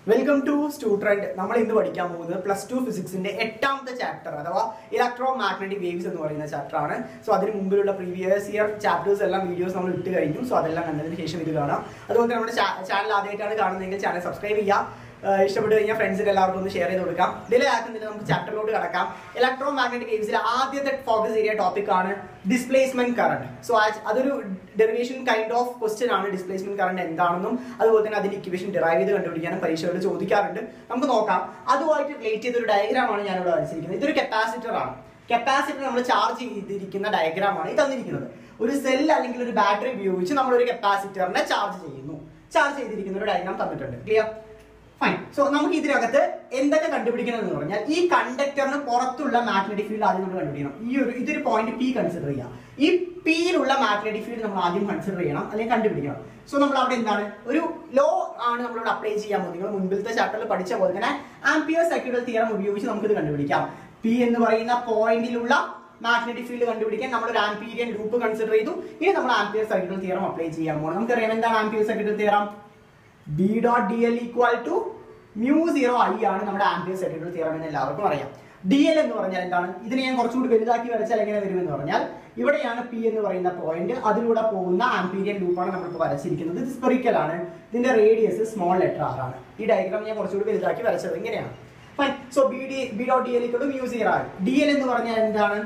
welcome to student നമ്മൾ ഇന്ന് പഠിക്കാൻ പോകുന്നത് പ്ലസ് ടു ഫിസിക്സിന്റെ എട്ടാമത്തെ ചാപ്റ്റർ അഥവാ ഇലക്ട്രോ മാഗ്നറ്റിക് വേവ്സ് എന്ന് പറയുന്ന ചാപ്റ്റർ ആണ് സോ അതിന് മുമ്പിലുള്ള പ്രീവിയസ് ഇയർ ചാപ്റ്റേഴ്സ് എല്ലാം വീഡിയോസ് നമ്മൾ ഇട്ട് കഴിഞ്ഞു സോ അതെല്ലാം കണ്ടതിന് ശേഷം ഇത് കാണാം അതുപോലെ തന്നെ നമ്മുടെ ചാനൽ ആദ്യമായിട്ടാണ് കാണുന്നതെങ്കിൽ ചാനൽ സബ്സ്ക്രൈബ് ചെയ്യുക ആഹ് ഇഷ്ടപ്പെട്ട് കഴിഞ്ഞാൽ ഫ്രണ്ട്സിന് എല്ലാവർക്കും ഒന്ന് ഷെയർ ചെയ്ത് കൊടുക്കാം ഡിലേ ആക്കുന്നില്ല നമുക്ക് ചാപ്റ്ററിലോട്ട് കടക്കാം ഇലക്ട്രോ മാഗ്നറ്റിക് വേവ്സിലെ ആദ്യത്തെ ഫോക്കസ് ഏരിയ ടോപ്പിക് ആണ് ഡിസ്പ്ലേസ്മെന്റ് കറണ്ട് സോ അതൊരു ഡെറിവേഷൻ കൈൻഡ് ഓഫ് ക്വസ്റ്റ്യൻ ആണ് ഡിസ്പ്ലേസ്മെന്റ് കറണ്ട് എന്താണെന്നും അതുപോലെ തന്നെ അതിന്റെ ഇക്വേഷൻ ഡിറൈവ് ചെയ്ത് കണ്ടുപിടിക്കാനും പരീക്ഷകൾ ചോദിക്കാറുണ്ട് നമുക്ക് നോക്കാം അതുമായിട്ട് റിലേറ്റ് ചെയ്ത ഒരു ഡയഗ്രാം ആണ് ഞാനിവിടെ വരച്ചിരിക്കുന്നത് ഇതൊരു കപ്പാസിറ്റർ ആണ് കപ്പാസിറ്റർ നമ്മൾ ചാർജ് ചെയ്തിരിക്കുന്ന ഡയഗ്രാം ആണ് ഈ തന്നിരിക്കുന്നത് ഒരു സെൽ അല്ലെങ്കിൽ ഒരു ബാറ്ററി ഉപയോഗിച്ച് നമ്മൾ ഒരു കപ്പാസിറ്ററിനെ ചാർജ് ചെയ്യുന്നു ചാർജ് ചെയ്തിരിക്കുന്ന ഒരു ഡയഗ്രാം തന്നിട്ടുണ്ട് ക്ലിയർ ഫൈൻ സോ നമുക്ക് ഇതിനകത്ത് എന്തൊക്കെ കണ്ടുപിടിക്കണം എന്ന് പറഞ്ഞാൽ ഈ കണ്ടക്ടറിന് പുറത്തുള്ള മാഗ്നറ്റിക് ഫീൽഡ് ആദ്യം നമ്മൾ കണ്ടുപിടിക്കണം ഈ ഒരു ഇതൊരു പോയിന്റ് പി കൺസിഡർ ചെയ്യാം ഈ പിയിലുള്ള മാഗ്നറ്റിക് ഫീൽഡ് നമ്മൾ ആദ്യം കൺസിഡർ ചെയ്യണം അല്ലെങ്കിൽ കണ്ടുപിടിക്കണം സോ നമ്മൾ അവിടെ എന്താണ് ഒരു ലോ ആണ് നമ്മളിവിടെ അപ്ലൈ ചെയ്യാൻ പോകുന്നത് നിങ്ങൾ മുൻപിലത്തെ ചാപ്റ്ററിൽ പഠിച്ച പോലെ തന്നെ ആംപിയർ സർക്യൂട്ടൽ തിയറം ഉപയോഗിച്ച് നമുക്കിത് കണ്ടുപിടിക്കാം പി എന്ന് പറയുന്ന പോയിന്റിലുള്ള മാഗ്നറ്റിക് ഫീൽഡ് കണ്ടുപിടിക്കാൻ നമ്മൾ ഒരു ആംപീരിയൻ ലൂപ്പ് കൺസിഡർ ചെയ്തു ഇനി നമ്മൾ ആംപിയർ സർക്യൂട്ടൽ തിയറം അപ്ലൈ ചെയ്യാൻ പോകണം നമുക്കറിയാം എന്താണ് Ampere circuital theorem B dot D L equal to mu zero I ആണ് നമ്മുടെ ആംപിയർ സർക്യൂട്ടൽ തിയറം എന്ന് എല്ലാവർക്കും അറിയാം ഡി എൽ എന്ന് പറഞ്ഞാൽ എന്താണ് ഇതിനെ ഞാൻ കുറച്ചുകൂടി വലുതാക്കി വരച്ചാൽ എങ്ങനെ വരുമെന്ന് പറഞ്ഞാൽ ഇവിടെയാണ് പി എന്ന് പറയുന്ന പോയിന്റ് അതിലൂടെ പോകുന്ന ആംപീരിയൻ ലൂപ്പാണ് നമ്മളിപ്പോൾ വരച്ചിരിക്കുന്നത് ഇത് സ്പെറിക്കൽ ആണ് ഇതിന്റെ റേഡിയസ് സ്മോൾ ലെറ്റർ ആർ ആണ് ഈ ഡയഗ്രാം ഞാൻ കുറച്ചുകൂടി വലുതാക്കി വരച്ചത് ഇങ്ങനെയാണ് fine so B D B dot D L equal to mu zero ആയി ഡി എൽ എന്ന് പറഞ്ഞാൽ എന്താണ്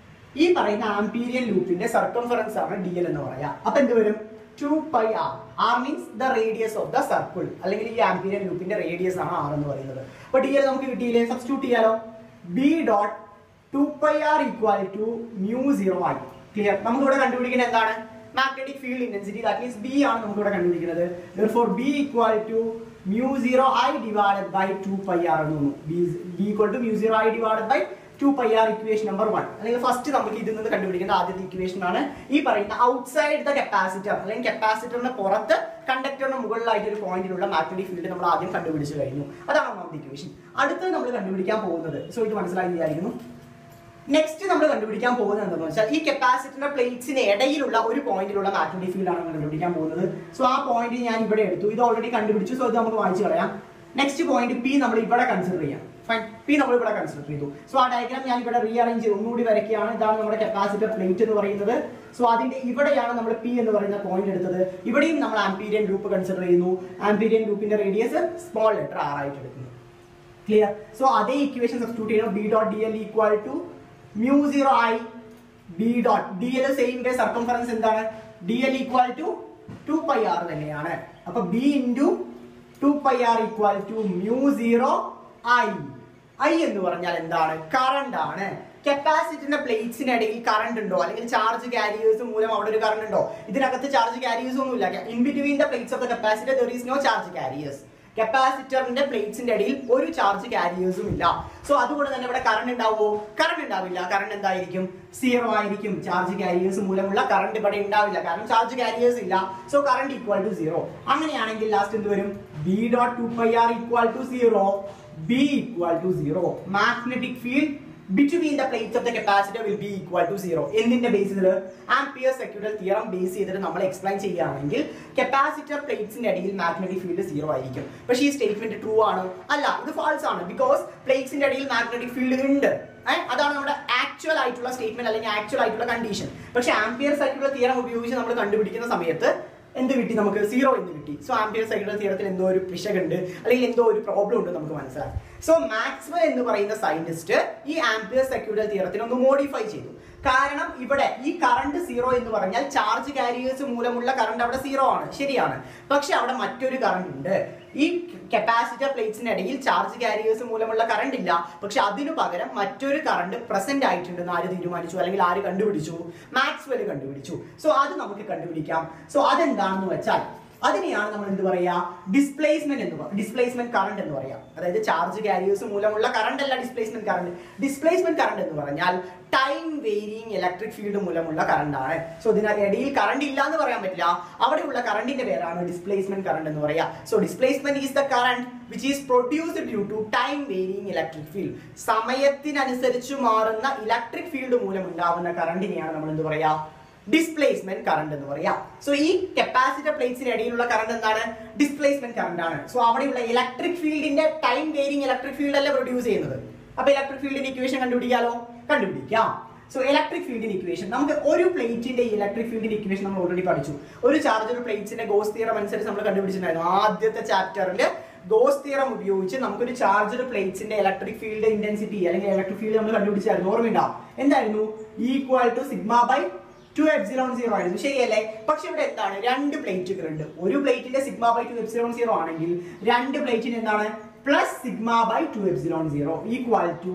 ഈ പറയുന്ന ആംപീരിയൻ ലൂപ്പിന്റെ സർക്കംഫറൻസ് ആണ് ഡി എൽ എന്ന് പറയാ അപ്പൊ എന്ത് വരും two pi R R means the radius of the circle അല്ലെങ്കിൽ ഈ ആംപീരിയൻ ലൂപ്പിന്റെ റേഡിയസ് ആണ് ആർ എന്ന് പറയുന്നത് അപ്പൊ ഡി എൽ നമുക്ക് കിട്ടിയില്ലേ സബ്സ്റ്റിറ്റ്യൂട്ട് ചെയ്യാലോ B dot two pi R equal to mu zero ആയി ക്ലിയർ നമുക്ക് ഇവിടെ കണ്ടുപിടിക്കുന്നത് എന്താണ് magnetic field intensity that means B ആണ് നമുക്ക് ഇവിടെ കണ്ടുപിടിക്കുന്നത് for B equal to mu zero I divided by two pi R എന്ന് തോന്നുന്നു B equal to mu zero I divided by two pi R equation number one അല്ലെങ്കിൽ first നമുക്ക് ഇതിൽ നിന്ന് കണ്ടുപിടിക്കേണ്ട ആദ്യത്തെ ഇക്വേഷൻ ആണ് ഈ പറയുന്ന ഔട്ട്സൈഡ് ദ കപ്പാസിറ്റർ അല്ലെങ്കിൽ കപ്പാസിറ്ററിന് പുറത്ത് കണ്ടക്ടറിന് മുകളിലായിട്ട് ഒരു പോയിന്റിലുള്ള മാഗ്നറ്റിക് ഫീൽഡ് നമ്മൾ ആദ്യം കണ്ടുപിടിച്ച് കഴിഞ്ഞു അതാണ് ഒന്നാമത്തെ ഇക്വേഷൻ അടുത്തത് നമ്മൾ കണ്ടുപിടിക്കാൻ പോകുന്നത് സോ ഇത് മനസ്സിലായി വിചാരിക്കുന്നു നെക്സ്റ്റ് നമ്മൾ കണ്ടുപിടിക്കാൻ പോകുന്നത് എന്താണെന്ന് വെച്ചാൽ ഈ കപ്പാസിറ്ററിന്റെ പ്ലേറ്റ്സിന് ഇടയിലുള്ള ഒരു പോയിന്റിലുള്ള മാഗ്നറ്റിക് ഫീൽഡ് ആണ് നമ്മൾ കണ്ടുപിടിക്കാൻ പോകുന്നത് സോ ആ പോയിന്റ് ഞാൻ ഇവിടെ എടുത്തു ഇത് ഓൾറെഡി കണ്ടുപിടിച്ചു സോ ഇത് നമുക്ക് വായിച്ചു കളയാം നെക്സ്റ്റ് പോയിന്റ് പി നമ്മൾ ഇവിടെ കൺസിഡർ ചെയ്യാം ഫൈൻ പി നമ്മൾ ഇവിടെ കൺസിഡർ ചെയ്തു സോ ആ ഡയഗ്രാം ഞാൻ ഇവിടെ റീഅറേഞ്ച് ചെയ്ത് ഒന്നുകൂടി വരയ്ക്കുകയാണ് ഇതാണ് നമ്മുടെ കപ്പാസിറ്റർ പ്ലേറ്റ് എന്ന് പറയുന്നത് സോ അതിന്റെ ഇവിടെയാണ് നമ്മൾ പി എന്ന് പറയുന്ന പോയിന്റ് എടുത്തത് ഇവിടെയും നമ്മൾ ആംപീരിയൻ ലൂപ്പ് കൺസിഡർ ചെയ്യുന്നു ആംപീരിയൻ ലൂപ്പിന്റെ റേഡിയസ് സ്മോൾ ലെറ്റർ ആർ ആയിട്ട് എടുക്കുന്നു ക്ലിയർ സോ അതേ ഇക്വേഷൻ സബ്സ്റ്റിറ്റ്യൂട്ട് ചെയ്യണം B dot D L equal to mu zero I B dot D L same the circumference എന്താണ് D L equal to two pi R തന്നെയാണ് അപ്പൊ B into two pi R equal to mu zero I I എന്ന് പറഞ്ഞാൽ എന്താണ് current ആണ് കപ്പാസിറ്റിന്റെ പ്ലേറ്റ്സിന് ഇടയിൽ current ഉണ്ടോ അല്ലെങ്കിൽ ചാർജ് കാരിയേഴ്സ് മൂലം അവിടെ ഒരു കറണ്ട് ഉണ്ടോ ഇതിനകത്ത് ചാർജ് കാരിയേഴ്സ് ഒന്നുമില്ല in between the plates of the capacitor there is no charge carriers കപ്പാസിറ്ററിന്റെ പ്ലേറ്റ്സിന്റെ ഇടയിൽ ഒരു ചാർജ് കാരിയേഴ്സും ഇല്ല സോ അതുകൊണ്ട് തന്നെ ഇവിടെ കറണ്ട് ഉണ്ടാവുമോ കറണ്ട് ഉണ്ടാവില്ല കറണ്ട് എന്തായിരിക്കും സീറോ ആയിരിക്കും ചാർജ് കാരിയേഴ്സ് മൂലമുള്ള കറണ്ട് ഇവിടെ ഉണ്ടാവില്ല കാരണം ചാർജ് കാരിയേഴ്സ് ഇല്ല so current equal to zero അങ്ങനെയാണെങ്കിൽ ലാസ്റ്റ് എന്ത് വരും B dot two pi R equal to zero B equal to zero magnetic field between the plates of the capacitor will be equal to zero എന്തിന്റെ ബേസിൽ Ampere circuital theorem base ചെയ്തിട്ട് നമ്മൾ explain ചെയ്യുകയാണെങ്കിൽ capacitor പ്ലേറ്റ്സിന്റെ ഇടയിൽ magnetic field zero ആയിരിക്കും പക്ഷേ ഈ statement true ആണ് അല്ല ഇത് ഫാൾസ് ആണ് ബിക്കോസ് പ്ലേറ്റ്സിന്റെ ഇടയിൽ മാഗ്നറ്റിക് ഫീൽഡ് ഉണ്ട് ഏഹ് അതാണ് നമ്മുടെ ആക്ച്വൽ ആയിട്ടുള്ള സ്റ്റേറ്റ്മെന്റ് അല്ലെങ്കിൽ ആക്ച്വൽ ആയിട്ടുള്ള കണ്ടീഷൻ പക്ഷേ ആംപിയർ സർക്യൂട്ടൽ തിയറം ഉപയോഗിച്ച് നമ്മൾ കണ്ടുപിടിക്കുന്ന സമയത്ത് എന്ത് കിട്ടി നമുക്ക് സീറോ എന്ന് കിട്ടി സോ ആംപിയർ സൈക്കിൾ തിയറത്തിൽ എന്തോ ഒരു പിശകുണ്ട് അല്ലെങ്കിൽ എന്തോ ഒരു പ്രോബ്ലം ഉണ്ട് നമുക്ക് മനസ്സിലാക്കി സോ മാക്സ്വൽ എന്ന് പറയുന്ന സയന്റിസ്റ്റ് ഈ ആംപിയർ സർക്യൂട്ടൽ തിയറത്തിനെ ഒന്ന് മോഡിഫൈ ചെയ്തു കാരണം ഇവിടെ ഈ കറണ്ട് സീറോ എന്ന് പറഞ്ഞാൽ ചാർജ് കാരിയേഴ്സ് മൂലമുള്ള കറണ്ട് അവിടെ സീറോ ആണ് ശരിയാണ് പക്ഷെ അവിടെ മറ്റൊരു കറണ്ട് ഉണ്ട് ഈ കപ്പാസിറ്റർ പ്ലേറ്റ്സിനിടയിൽ ചാർജ് കാരിയേഴ്സ് മൂലമുള്ള കറണ്ട് ഇല്ല പക്ഷെ അതിനു പകരം മറ്റൊരു കറണ്ട് പ്രസന്റ് ആയിട്ടുണ്ടെന്ന് ആര് തീരുമാനിച്ചു അല്ലെങ്കിൽ ആര് കണ്ടുപിടിച്ചു മാക്സ്വെൽ കണ്ടുപിടിച്ചു സോ അത് നമുക്ക് കണ്ടുപിടിക്കാം സോ അതെന്താണെന്ന് വെച്ചാൽ അതിനെയാണ് നമ്മൾ എന്ത് പറയാ ഡിസ്പ്ലേസ്മെന്റ് എന്ന് ഡിസ്പ്ലേസ്മെന്റ് കറണ്ട് എന്ന് പറയാം അതായത് ചാർജ് കാരിയേഴ്സ് മൂലമുള്ള കറണ്ട് അല്ല ഡിസ്പ്ലേസ്മെന്റ് കറണ്ട് ഡിസ്പ്ലേസ്മെന്റ് കറണ്ട് എന്ന് പറഞ്ഞാൽ ടൈം വേരിയിങ് ഇലക്ട്രിക് ഫീൽഡ് മൂലമുള്ള കറണ്ട് ആണ് സോ ഇതിനിടയിൽ കറണ്ട് ഇല്ല എന്ന് പറയാൻ പറ്റില്ല അവിടെയുള്ള കറണ്ടിന്റെ പേരാണ് ഡിസ്പ്ലേസ്മെന്റ് കറണ്ട് എന്ന് പറയാ so displacement is the current which is produced due to time varying electric field സമയത്തിനനുസരിച്ച് മാറുന്ന ഇലക്ട്രിക് ഫീൽഡ് മൂലം ഉണ്ടാവുന്ന കറണ്ടിനെയാണ് നമ്മൾ എന്ത് പറയാ ഡിസ്പ്ലേസ്മെന്റ് കറണ്ട് എന്ന് പറയാം സോ ഈ കപ്പാസിറ്റർ പ്ലേറ്റ്സിന് ഇടയിലുള്ള കറണ്ട് എന്താണ് ഡിസ്പ്ലേസ്മെന്റ് കറണ്ട് ആണ് സോ അവിടെയുള്ള ഇലക്ട്രിക് ഫീൽഡിന്റെ ടൈം വേരിങ് ഇലക്ട്രിക് ഫീൽഡ് അല്ലേ പ്രൊഡ്യൂസ് ചെയ്യുന്നത് അപ്പൊ ഇലക്ട്രിക് ഫീൽഡിന്റെ ഇക്വേഷൻ കണ്ടുപിടിക്കാലോ കണ്ടുപിടിക്കാം സോ ഇലക്ട്രിക് ഫീൽഡിന്റെ ഇക്വേഷൻ നമുക്ക് ഒരു പ്ലേറ്റിന്റെ ഇലക്ട്രിക് ഫീൽഡിന്റെ ഇക്വേഷൻ നമ്മൾ ഓൾറെഡി പഠിച്ചു ഒരു ചാർജ് ഒരു പ്ലേറ്റ്സിന്റെ ഗോസ് തിയറം അനുസരിച്ച് നമ്മൾ കണ്ടുപിടിച്ചിട്ടുണ്ടായിരുന്നു ആദ്യത്തെ ചാപ്റ്ററിൽ ഗോസ് തിയറം ഉപയോഗിച്ച് നമുക്കൊരു ചാർജർ പ്ലേറ്റ്സിന്റെ ഇലക്ട്രിക് ഫീൽഡ് ഇന്റൻസിറ്റി അല്ലെങ്കിൽ ഇലക്ട്രിക് ഫീൽഡ് നമ്മൾ കണ്ടുപിടിച്ചായിരുന്നു ഓർമ്മയുണ്ടാവും എന്തായിരുന്നു equal to sigma by two epsilon zero ആയിരുന്നു ശരിയല്ലേ പക്ഷെ ഇവിടെ എന്താണ് രണ്ട് പ്ലേറ്റുകൾ ഉണ്ട് ഒരു പ്ലേറ്റിന്റെ sigma by two epsilon zero ആണെങ്കിൽ രണ്ട് പ്ലേറ്റിന് എന്താണ് plus sigma by two epsilon zero equal to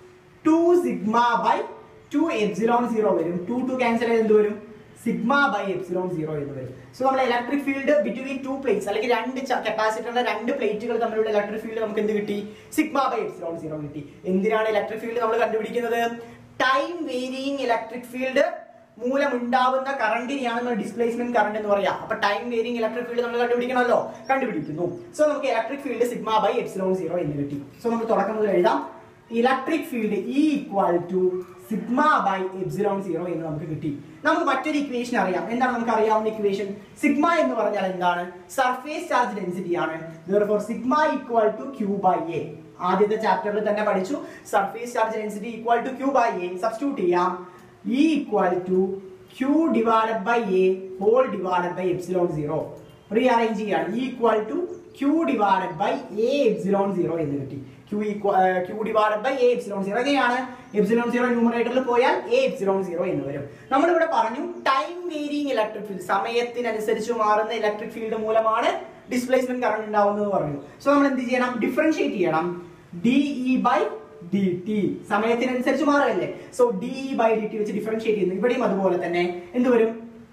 two sigma by two epsilon zero വരും ടു ടു ക്യാൻസൽ ചെയ്ത് എന്ത് വരും സിഗ്മ ബൈ എപ്സിലോൺ സീറോ എന്ന് വരും സോ നമ്മുടെ electric field between two plates അല്ലെങ്കിൽ രണ്ട് കപ്പാസിറ്ററിന്റെ രണ്ട് പ്ലേറ്റുകൾ തമ്മിലുള്ള ഇലക്ട്രിക് ഫീൽഡ് നമുക്ക് എന്ത് കിട്ടി സിഗ്മ ബൈ എപ്സിലോൺ സീറോ കിട്ടി എന്തിനാണ് ഇലക്ട്രിക് ഫീൽഡ് നമ്മൾ കണ്ടുപിടിക്കുന്നത് ടൈം വേരിയിങ് ഇലക്ട്രിക് ഫീൽഡ് മൂലമുണ്ടാവുന്ന കറണ്ടിനെയാണ് നമ്മൾ ഡിസ്പ്ലേസ്മെന്റ് കറണ്ട് എന്ന് പറയാം അപ്പൊ ടൈം വേരിയിങ് ഇലക്ട്രിക് ഫീൽഡ് നമ്മൾ കണ്ടുപിടിക്കണമല്ലോ കണ്ടുപിടിക്കുന്നു സോ നമുക്ക് electric field sigma by epsilon zero എന്ന് കിട്ടി സോ നമുക്ക് തുടക്കം മുതൽ എഴുതാം electric field E equal to sigma by epsilon zero എന്ന് നമുക്ക് കിട്ടി നമുക്ക് മറ്റൊരു ഇക്വേഷൻ അറിയാം എന്താണ് നമുക്ക് അറിയാവുന്ന ഇക്വേഷൻ സിഗ്മ എന്ന് പറഞ്ഞാൽ എന്താണ് സർഫേസ് ചാർജ് ഡെൻസിറ്റി ആണ് for sigma equal to Q by A ആദ്യത്തെ ചാപ്റ്ററിൽ തന്നെ പഠിച്ചു surface charge density equal to Q by A substitute ചെയ്യാം E equal to Q divided by A whole divided by epsilon zero rearrange ചെയ്യാണ് equal to Q divided by A epsilon zero എന്ന് കിട്ടി Q Q divided by A epsilon zero എങ്ങനെയാണ് epsilon zero ന്യൂമറേറ്ററിൽ പോയാൽ A epsilon zero എന്ന് വരും നമ്മളിവിടെ പറഞ്ഞു ടൈം വേരിയിങ് ഇലക്ട്രിക് ഫീൽഡ് സമയത്തിനനുസരിച്ച് മാറുന്ന ഇലക്ട്രിക് ഫീൽഡ് മൂലമാണ് ഡിസ്പ്ലേസ്മെന്റ് കറണ്ട് ഉണ്ടാവുന്നത് പറഞ്ഞു സോ നമ്മൾ എന്ത് ചെയ്യണം ഡിഫറൻഷിയേറ്റ് ചെയ്യണം D E by D T സമയത്തിനനുസരിച്ച് മാറുകയല്ലേ so D E by D T വെച്ച് ഡിഫറൻഷിയേറ്റ് ചെയ്യുന്നു ഇവിടെയും അതുപോലെ തന്നെ എന്ത് വരും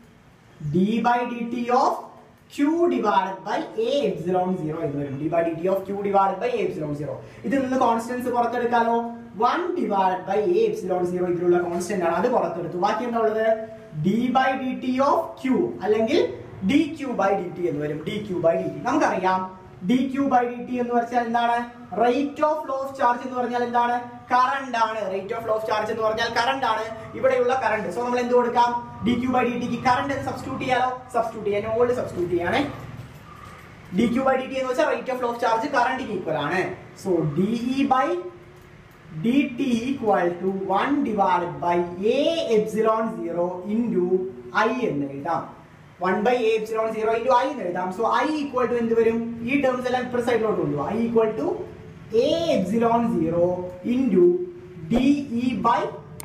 D by D T of Q divided by A epsilon zero എന്ന് വരും D by D T of Q divided by A epsilon zero ഇതിൽ നിന്ന് കോൺസ്റ്റൻസ് പുറത്തെടുക്കാലോ one divided by A epsilon zero ഇതിലുള്ള കോൺസ്റ്റന്റ് ആണ് അത് പുറത്തെടുത്തു ബാക്കി എന്താ ഉള്ളത് D by D T of Q അല്ലെങ്കിൽ D Q by D T എന്ന് വരും D Q by D T നമുക്കറിയാം D Q by D T എന്ന് പറഞ്ഞാൽ എന്താണ് rate of flow of charge എന്ന് പറഞ്ഞാൽ എന്താണ് കറണ്ട് ആണ് rate of flow of charge എന്ന് പറഞ്ഞാൽ കറണ്ട് ആണ് ഇവിടെയുള്ള കറണ്ട് സോ നമ്മൾ എന്ത് കൊടുക്കാം ഡി ക്യൂ ബൈ ഡി ടിക്ക് കറണ്ട് സബ്സ്റ്റിറ്റ്യൂട്ട് ചെയ്യാലോ സബ്സ്റ്റിറ്റ്യൂട്ട് ചെയ്യാൻ ഓൾഡ് സബ്സ്റ്റിറ്റ്യൂട്ട് ചെയ്യണേ D Q by D T എന്ന് വെച്ചാൽ rate of flow of charge കറണ്ടിന് ഈക്വൽ ആണ് so D E by D T equal to one divide by A epsilon zero into I എന്ന് എഴുതാം one by A epsilon zero into I എന്ന് എഴുതാം so I equal to എന്ത് വരും ഈ terms എല്ലാം ഇപ്പുറ സൈഡിലോട്ട് കൊണ്ടുപോകും I equal to A epsilon zero into D E by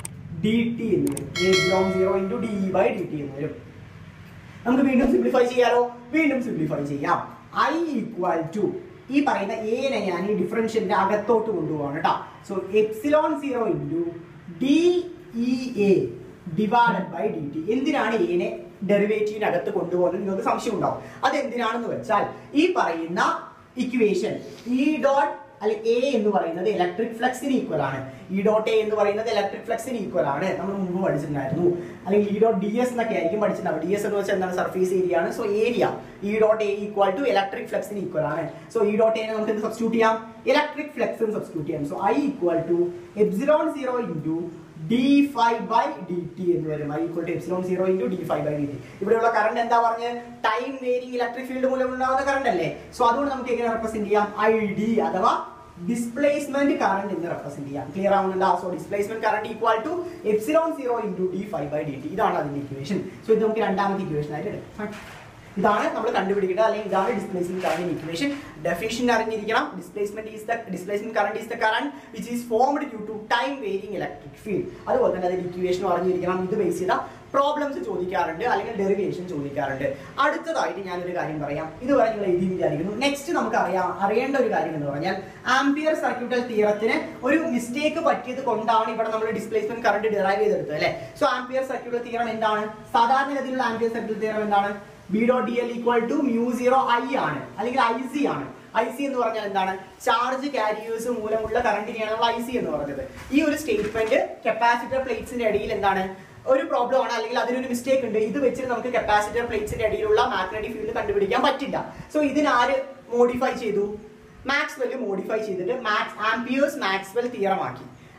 D T എന്ന് വരും A epsilon zero into D E by D T എന്ന് വരും നമുക്ക് വീണ്ടും സിംപ്ലിഫൈ ചെയ്യാലോ വീണ്ടും സിംപ്ലിഫൈ ചെയ്യാം ഐ ഈക്വൽ ടു ഈ പറയുന്ന എനെ ഞാൻ ഈ ഡിഫറൻഷ്യലിന്റെ അകത്തോട്ട് കൊണ്ടുപോവാണ് കേട്ടോ so epsilon zero into D E A divided by D T എന്തിനാണ് എനെ ഡെറിവേറ്റീവിന് അകത്ത് കൊണ്ടുപോകുന്നത് നിങ്ങൾക്ക് സംശയം ഉണ്ടാവും അത് എന്തിനാണെന്ന് വെച്ചാൽ ഈ പറയുന്ന ഇക്വേഷൻ ഇ ഡോട്ട് അല്ലെ എ എന്ന് പറയുന്നത് ഇലക്ട്രിക് ഫ്ലക്സിന് ഈക്വൽ ആണ് ഇ ഡോട്ട് എ എന്ന് പറയുന്നത് ഇലക്ട്രിക് ഫ്ലക്സിന് ഈക്വൽ ആണ് നമ്മൾ മുമ്പ് പഠിച്ചിട്ടുണ്ടായിരുന്നു അല്ലെങ്കിൽ ഇ ഡോട്ട് ഡി എസ് എന്നൊക്കെ ആയിരിക്കും പഠിച്ചിട്ടുണ്ടാവും ഡി എസ് എന്ന് വെച്ചാൽ എന്താണ് സർഫേസ് ഏരിയ ആണ് so area E dot A equal to electric ഫ്ലക്സിന് ഈക്വൽ ആണ് സോ ഇ ഡോട്ട് എനെ നമുക്ക് എന്ത് സബ്സ്റ്റിറ്റ്യൂട്ട് ചെയ്യാം ഇലക്ട്രിക് ഫ്ലക്സ് സബ്സ്റ്റിറ്റ്യൂട്ട് ചെയ്യാം so I equal to epsilon zero into D five by D T എന്ന് വരും I equal to epsilon zero into D five by D T ഇവിടെയുള്ള current എന്താ പറഞ്ഞ് ടൈം വേരിങ് ഇലക്ട്രിക് ഫീൽഡ് മൂലം ഉണ്ടാകുന്ന current അല്ലേ so അതുകൊണ്ട് നമുക്ക് എങ്ങനെ റെപ്രസെന്റ് ചെയ്യാം ഐ ഡി അഥവാ ഡിസ്പ്ലേസ്മെന്റ് കറണ്ട് എന്ന് റെപ്രസെന്റ് ചെയ്യാം ക്ലിയർ ആവുന്നുണ്ടോ so displacement current equal to epsilon zero into D five by D T ഇതാണ് അതിന്റെ ഇക്വേഷൻ സോ ഇത് നമുക്ക് രണ്ടാമത്തെ ഇക്വേഷൻ ആയിട്ട് എടുക്കാം ഇതാണ് നമ്മൾ കണ്ടുപിടിക്കേണ്ടത് അല്ലെങ്കിൽ ഇതാണ് ഡിസ്പ്ലേസ്മെന്റ് കറണ്ട് ഇക്വേഷൻ ഡെഫിനിഷൻ അറിഞ്ഞിരിക്കണം displacement is the displacement current is the current which is formed due to time varying electric field അതുപോലെ തന്നെ അതിന്റെ ഇക്വേഷൻ അറിഞ്ഞിരിക്കണം ഇത് ബേസ് ചെയ്ത പ്രോബ്ലംസ് ചോദിക്കാറുണ്ട് അല്ലെങ്കിൽ ഡെറിവേഷൻ ചോദിക്കാറുണ്ട് അടുത്തതായിട്ട് ഞാനൊരു കാര്യം പറയാം ഇതുവരെ നിങ്ങൾ എഴുതി വിചാരിക്കുന്നു നെക്സ്റ്റ് നമുക്ക് അറിയാം അറിയേണ്ട ഒരു കാര്യം എന്ന് പറഞ്ഞാൽ ആംപിയർ സർക്യൂട്ടൽ തിയറത്തിന് ഒരു മിസ്റ്റേക്ക് പറ്റിയത് കൊണ്ടാണ് ഇവിടെ നമ്മൾ ഡിസ്പ്ലേസ്മെന്റ് കറണ്ട് ഡിറൈവ് ചെയ്തെടുത്തത് അല്ലേ സോ ആംപിയർ സർക്യൂട്ടൽ തിയറം എന്താണ് സാധാരണഗതിയിലുള്ള ആംപിയർ സർക്യൂട്ടൽ തിയറം എന്താണ് B dot D L equal to mu zero I ആണ് അല്ലെങ്കിൽ ഐ സി ആണ് ഐ സി എന്ന് പറഞ്ഞാൽ എന്താണ് ചാർജ് കാരിയേഴ്സ് മൂലമുള്ള കറണ്ടിനെയാണ് നമ്മൾ ഐ സി എന്ന് പറഞ്ഞത് ഈ ഒരു സ്റ്റേറ്റ്മെന്റ് കപ്പാസിറ്റർ പ്ലേറ്റ്സിന്റെ ഇടയിൽ എന്താണ് ഒരു പ്രോബ്ലം ആണ് അല്ലെങ്കിൽ അതിനൊരു മിസ്റ്റേക്ക് ഉണ്ട് ഇത് വെച്ചിട്ട് നമുക്ക് കപ്പാസിറ്റർ പ്ലേറ്റ്സിന്റെ ഇടയിലുള്ള മാഗ്നറ്റിക് ഫീൽഡ് കണ്ടുപിടിക്കാൻ പറ്റില്ല സോ ഇതിനാര് മോഡിഫൈ ചെയ്തു മാക്സ്വെൽ മോഡിഫൈ ചെയ്തിട്ട് മാക്സ് ആംപിയേഴ്സ് മാക്സ്വെൽ തിയറമാക്കി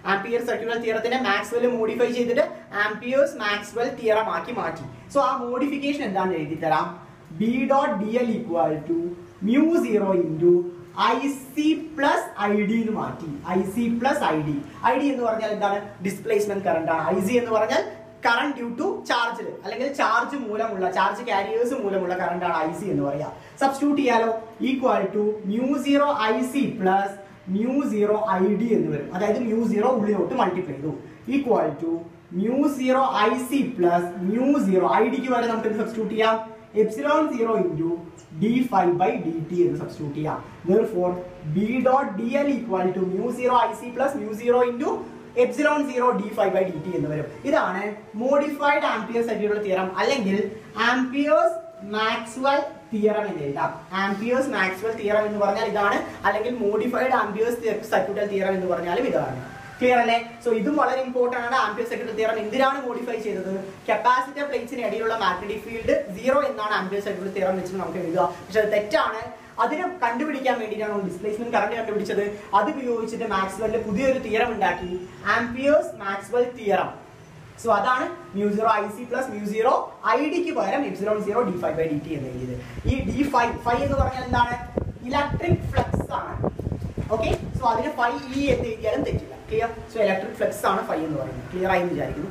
ആംപിയർ സർക്യൂലർ തിയറത്തിനെ മാക്സ്വെൽ മോഡിഫൈ ചെയ്തിട്ട് ആംപിയേഴ്സ് മാക്സ്വെൽ തിയറം ആക്കി മാറ്റി സോ ആ മോഡിഫിക്കേഷൻ എന്താണെന്ന് എഴുതി തരാം B dot D L equal to mu zero into I C plus I D എന്ന് മാറ്റി I C plus I D I D എന്ന് പറഞ്ഞാൽ എന്താണ് ഡിസ്പ്ലേസ്മെന്റ് കറണ്ട് ആണ് ഐ സി എന്ന് പറഞ്ഞാൽ കറണ്ട് ഡ്യൂ ടു ചാർജിൽ അല്ലെങ്കിൽ ചാർജ് മൂലമുള്ള ചാർജ് കാരിയേഴ്സ് മൂലമുള്ള കറണ്ട് ആണ് ഐ സി എന്ന് പറയാ സബ്സ്റ്റിറ്റ്യൂട്ട് ചെയ്യാലോ equal to mu zero I C plus mu zero I D എന്ന് വരും അതായത് മ്യൂ സീറോ ഉള്ളിലോട്ട് മൾട്ടിപ്ലൈ ചെയ്തു equal to mu zero I C plus mu zero I ഡിക്ക് വരെ നമുക്ക് സബ്സ്റ്റിറ്റ്യൂട്ട് ചെയ്യാം epsilon zero into D five by D T എന്ന് സബ്സ്റ്റിറ്റ്യൂട്ട് ചെയ്യാം therefore B dot D L equal to mu zero I C plus mu zero into epsilon zero D five by D T എന്ന് വരും ഇതാണ് modified Ampere's സർക്യൂട്ടുള്ള theorem അല്ലെങ്കിൽ Ampere's Maxwell theorem എന്ന് എഴുതാം amperes Maxwell theorem എന്ന് പറഞ്ഞാൽ ഇതാണ് അല്ലെങ്കിൽ മോഡിഫൈഡ് ആംപിയേഴ്സ് സർക്യൂട്ടൽ തിയറം എന്ന് പറഞ്ഞാലും ഇതാണ് ക്ലിയർ അല്ലേ സോ ഇതും വളരെ ഇമ്പോർട്ടന്റ് ആണ് ആംപിയർ സർക്യൂട്ടൽ തിയറം എന്തിനാണ് മോഡിഫൈ ചെയ്തത് കപ്പാസിറ്റർ പ്ലേറ്റ്സിന് ഇടയിലുള്ള മാഗ്നറ്റിക് ഫീൽഡ് സീറോ എന്നാണ് ആംപിയർ സർക്യൂട്ടൽ തിയറം വെച്ചിട്ട് നമുക്ക് എഴുതുക പക്ഷെ അത് തെറ്റാണ് അതിനെ കണ്ടുപിടിക്കാൻ വേണ്ടിയിട്ടാണ് ഡിസ്പ്ലേസ്മെന്റ് കറണ്ട് കണ്ടുപിടിച്ചത് അത് ഉപയോഗിച്ചിട്ട് മാക്സ്വെല്ലിൽ പുതിയൊരു തിയറം ഉണ്ടാക്കി ആംപിയേഴ്സ് മാക്സ്വെൽ തിയറം സോ അതാണ് mu zero I C plus mu zero I ഡിക്ക് പകരം epsilon zero D five by D T എന്ന് എഴുതിയത് ഈ ഡി ഫൈവ് ഫൈവ് എന്ന് പറഞ്ഞാൽ എന്താണ് ഇലക്ട്രിക് ഫ്ലക്സ് ആണ് ഓക്കെ സോ അതിന് ഫൈവ് ഇ എന്ന് എഴുതിയാലും തെറ്റില്ല ക്ലിയർ സോ ഇലക്ട്രിക് ഫ്ലക്സ് ആണ് ഫൈവ് എന്ന് പറയുന്നത് ക്ലിയർ ആയി എന്ന് വിചാരിക്കുന്നു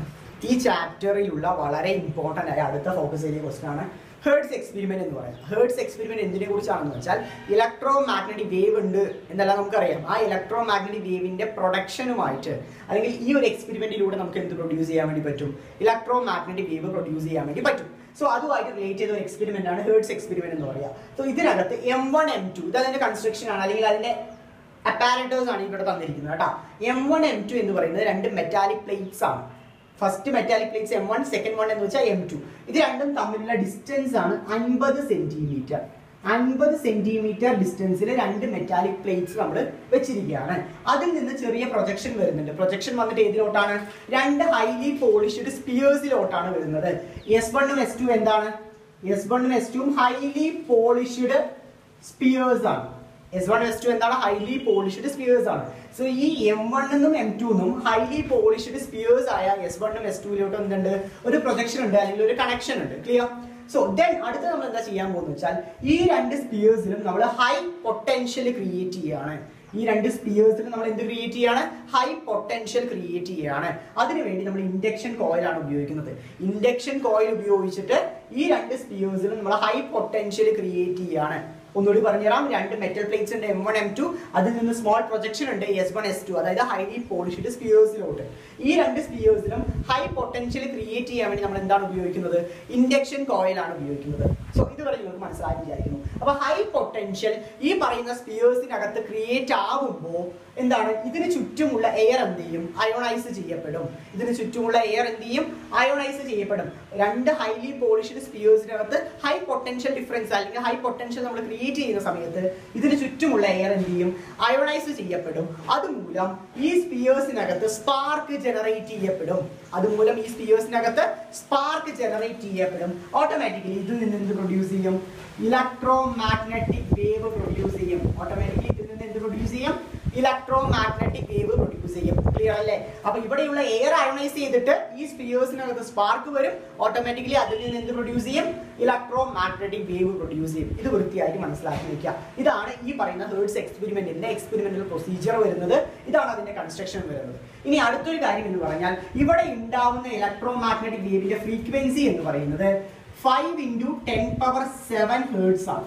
ഈ ചാപ്റ്ററിലുള്ള വളരെ ഇമ്പോർട്ടന്റ് ആയ അടുത്ത ഫോക്കസ് ചെയ്ത ക്വസ്റ്റൻ ആണ് ഹേർട്സ് എക്സ്പെരിമെന്റ് എന്ന് പറയുന്നത് ഹേർട്സ് എക്സ്പെരിമെന്റ് എന്തിനെ കുറിച്ചാണെന്ന് വെച്ചാൽ ഇലക്ട്രോ മാഗ്നറ്റിക് വേവ് ഉണ്ട് എന്നെല്ലാം നമുക്കറിയാം ആ ഇലക്ട്രോ മാഗ്നറ്റിക് വേവിന്റെ പ്രൊഡക്ഷനുമായിട്ട് അല്ലെങ്കിൽ ഈ ഒരു എക്സ്പെരിമെന്റിലൂടെ നമുക്ക് എന്ത് പ്രൊഡ്യൂസ് ചെയ്യാൻ വേണ്ടി പറ്റും ഇലക്ട്രോ മാഗ്നറ്റിക് വേവ് പ്രൊഡ്യൂസ് ചെയ്യാൻ വേണ്ടി പറ്റും സോ അതുമായിട്ട് റിലേറ്റ് ചെയ്ത ഒരു എക്സ്പെരിമെന്റ് ആണ് ഹേർട്സ് എക്സ്പെരിമെന്റ് എന്ന് പറയുക സോ ഇതിനകത്ത് എം വൺ എം ടു ഇത് അതിന്റെ കൺസ്ട്രക്ഷൻ ആണ് അല്ലെങ്കിൽ അതിന്റെ അപ്പാരറ്റേഴ്സ് ആണ് ഇവിടെ തന്നിരിക്കുന്നത് കേട്ടോ എം വൺ എം ടു എന്ന് പറയുന്നത് രണ്ട് മെറ്റാലിക് പ്ലേറ്റ്സ് ആണ് first metallic plates M one second one എന്ന് വെച്ചാൽ എം ടു ഇത് രണ്ടും തമ്മിലുള്ള ഡിസ്റ്റൻസ് ആണ് അൻപത് സെന്റിമീറ്റർ അൻപത് സെന്റിമീറ്റർ ഡിസ്റ്റൻസിൽ രണ്ട് മെറ്റാലിക് പ്ലേറ്റ്സ് നമ്മൾ വെച്ചിരിക്കുകയാണ് അതിൽ നിന്ന് ചെറിയ പ്രൊജക്ഷൻ വരുന്നുണ്ട് പ്രൊജക്ഷൻ വന്നിട്ട് ഏതിലോട്ടാണ് രണ്ട് ഹൈലി പോളിഷ്ഡ് സ്പിയേഴ്സിലോട്ടാണ് വരുന്നത് എസ് വണ്ണും എസ് ടു എന്താണ് എസ് വണ്ണും എസ് ടുവും ഹൈലി പോളിഷ്ഡ് സ്പിയേഴ്സ് ആണ് എസ് വൺ എസ് ടു എന്താണ് ഹൈലി പോളിഷ്ഡ് സ്പിയേഴ്സ് ആണ് സോ ഈ എം വൺ എന്നും എം ടു എന്നും ഹൈലി പോളിഷ്ഡ് സ്പിയേഴ്സ് ആയ എസ് വണ്ണും എസ് ടുവിലോട്ട് എന്തുണ്ട് ഒരു പ്രൊജക്ഷൻ ഉണ്ട് അല്ലെങ്കിൽ ഒരു കണക്ഷൻ ഉണ്ട് ക്ലിയർ സോ ദെൻ അടുത്ത നമ്മൾ എന്താ ചെയ്യാൻ പോകുന്നത് വെച്ചാൽ ഈ രണ്ട് സ്പിയേഴ്സിലും നമ്മൾ ഹൈ പൊട്ടൻഷ്യൽ ക്രിയേറ്റ് ചെയ്യാണ് ഈ രണ്ട് സ്പിയേഴ്സിലും നമ്മൾ എന്ത് ക്രിയേറ്റ് ചെയ്യാണ് ഹൈ പൊട്ടൻഷ്യൽ ക്രിയേറ്റ് ചെയ്യാണ് അതിനുവേണ്ടി നമ്മൾ ഇൻഡക്ഷൻ കോയിലാണ് ഉപയോഗിക്കുന്നത് ഇൻഡക്ഷൻ കോയിൽ ഉപയോഗിച്ചിട്ട് ഈ രണ്ട് സ്പിയേഴ്സിലും നമ്മൾ ഹൈ പൊട്ടൻഷ്യൽ ക്രിയേറ്റ് ചെയ്യാണ് ഒന്നുകൂടി പറഞ്ഞുതരാം രണ്ട് മെറ്റൽ പ്ലേറ്റ്സ് ഉണ്ട് എം വൺ എം ടു അതിൽ നിന്ന് സ്മോൾ പ്രൊജക്ഷൻ ഉണ്ട് എസ് വൺ എസ് ടു അതായത് ഹൈലി പോളിഷ്ഡ് സ്പിയേഴ്സിലോട്ട് ഈ രണ്ട് സ്പിയേഴ്സിലും ഹൈ പൊട്ടൻഷ്യൽ ക്രിയേറ്റ് ചെയ്യാൻ വേണ്ടി നമ്മൾ എന്താണ് ഉപയോഗിക്കുന്നത് ഇൻഡക്ഷൻ കോയിലാണ് ഉപയോഗിക്കുന്നത് സോ ഇതുവരെ നിങ്ങൾക്ക് മനസ്സിലായി വിചാരിക്കുന്നു അപ്പൊ ഹൈ പൊട്ടൻഷ്യൽ ഈ പറയുന്ന സ്പിയേഴ്സിനകത്ത് ക്രിയേറ്റ് ആവുമ്പോൾ എന്താണ് ഇതിന് ചുറ്റുമുള്ള എയർ എന്ത് ചെയ്യും അയോണൈസ് ചെയ്യപ്പെടും ഇതിന് ചുറ്റുമുള്ള എയർ എന്ത് ചെയ്യും അയോണൈസ് ചെയ്യപ്പെടും രണ്ട് ഹൈലി പോളിഷ്ഡ് സ്പിയേഴ്സിനകത്ത് ഹൈ പൊട്ടൻഷ്യൽ ഡിഫറൻസ് അല്ലെങ്കിൽ ഹൈ പൊട്ടൻഷ്യൽ നമ്മൾ ക്രിയേറ്റ് ചെയ്യുന്ന സമയത്ത് ഇതിന് ചുറ്റുമുള്ള എയർ എന്ത് ചെയ്യും അയോണൈസ് ചെയ്യപ്പെടും അതുമൂലം ഈ സ്പിയേഴ്സിനകത്ത് സ്പാർക്ക് ജനറേറ്റ് ചെയ്യപ്പെടും അതുമൂലം ഈ സ്പിയേഴ്സിനകത്ത് സ്പാർക്ക് ജനറേറ്റ് ചെയ്യപ്പെടും ഓട്ടോമാറ്റിക്കലി ഇതിൽ നിന്ന് എന്ത് പ്രൊഡ്യൂസ് ചെയ്യും ഇലക്ട്രോ മാഗ്നറ്റിക് വേവ് പ്രൊഡ്യൂസ് ചെയ്യും ഓട്ടോമാറ്റിക്കലി ഇതിൽ നിന്ന് എന്ത് പ്രൊഡ്യൂസ് ചെയ്യും ഇലക്ട്രോ മാഗ്നറ്റിക് വേവ് പ്രൊഡ്യൂസ് ചെയ്യും ക്ലിയർ അല്ലേ അപ്പൊ ഇവിടെയുള്ള എയർ അയോണൈസ് ചെയ്തിട്ട് ഈ സ്പിയേഴ്സിനകത്ത് സ്പാർക്ക് വരും ഓട്ടോമാറ്റിക്കലി അതിൽ നിന്ന് എന്ത് പ്രൊഡ്യൂസ് ചെയ്യും ഇലക്ട്രോ മാഗ്നറ്റിക് വേവ് പ്രൊഡ്യൂസ് ചെയ്യും ഇത് വൃത്തിയായിട്ട് മനസ്സിലാക്കി വെക്കുക ഇതാണ് ഈ പറയുന്ന ഹേർട്സ് എക്സ്പെരിമെന്റിന്റെ എക്സ്പെരിമെന്റൽ പ്രൊസീജിയർ വരുന്നത് ഇതാണ് അതിന്റെ കൺസ്ട്രക്ഷൻ വരുന്നത് ഇനി അടുത്തൊരു കാര്യം എന്ന് പറഞ്ഞാൽ ഇവിടെ ഉണ്ടാവുന്ന ഇലക്ട്രോ മാഗ്നറ്റിക് വേവിന്റെ ഫ്രീക്വൻസി എന്ന് പറയുന്നത് five into ten power seven hertz ആണ്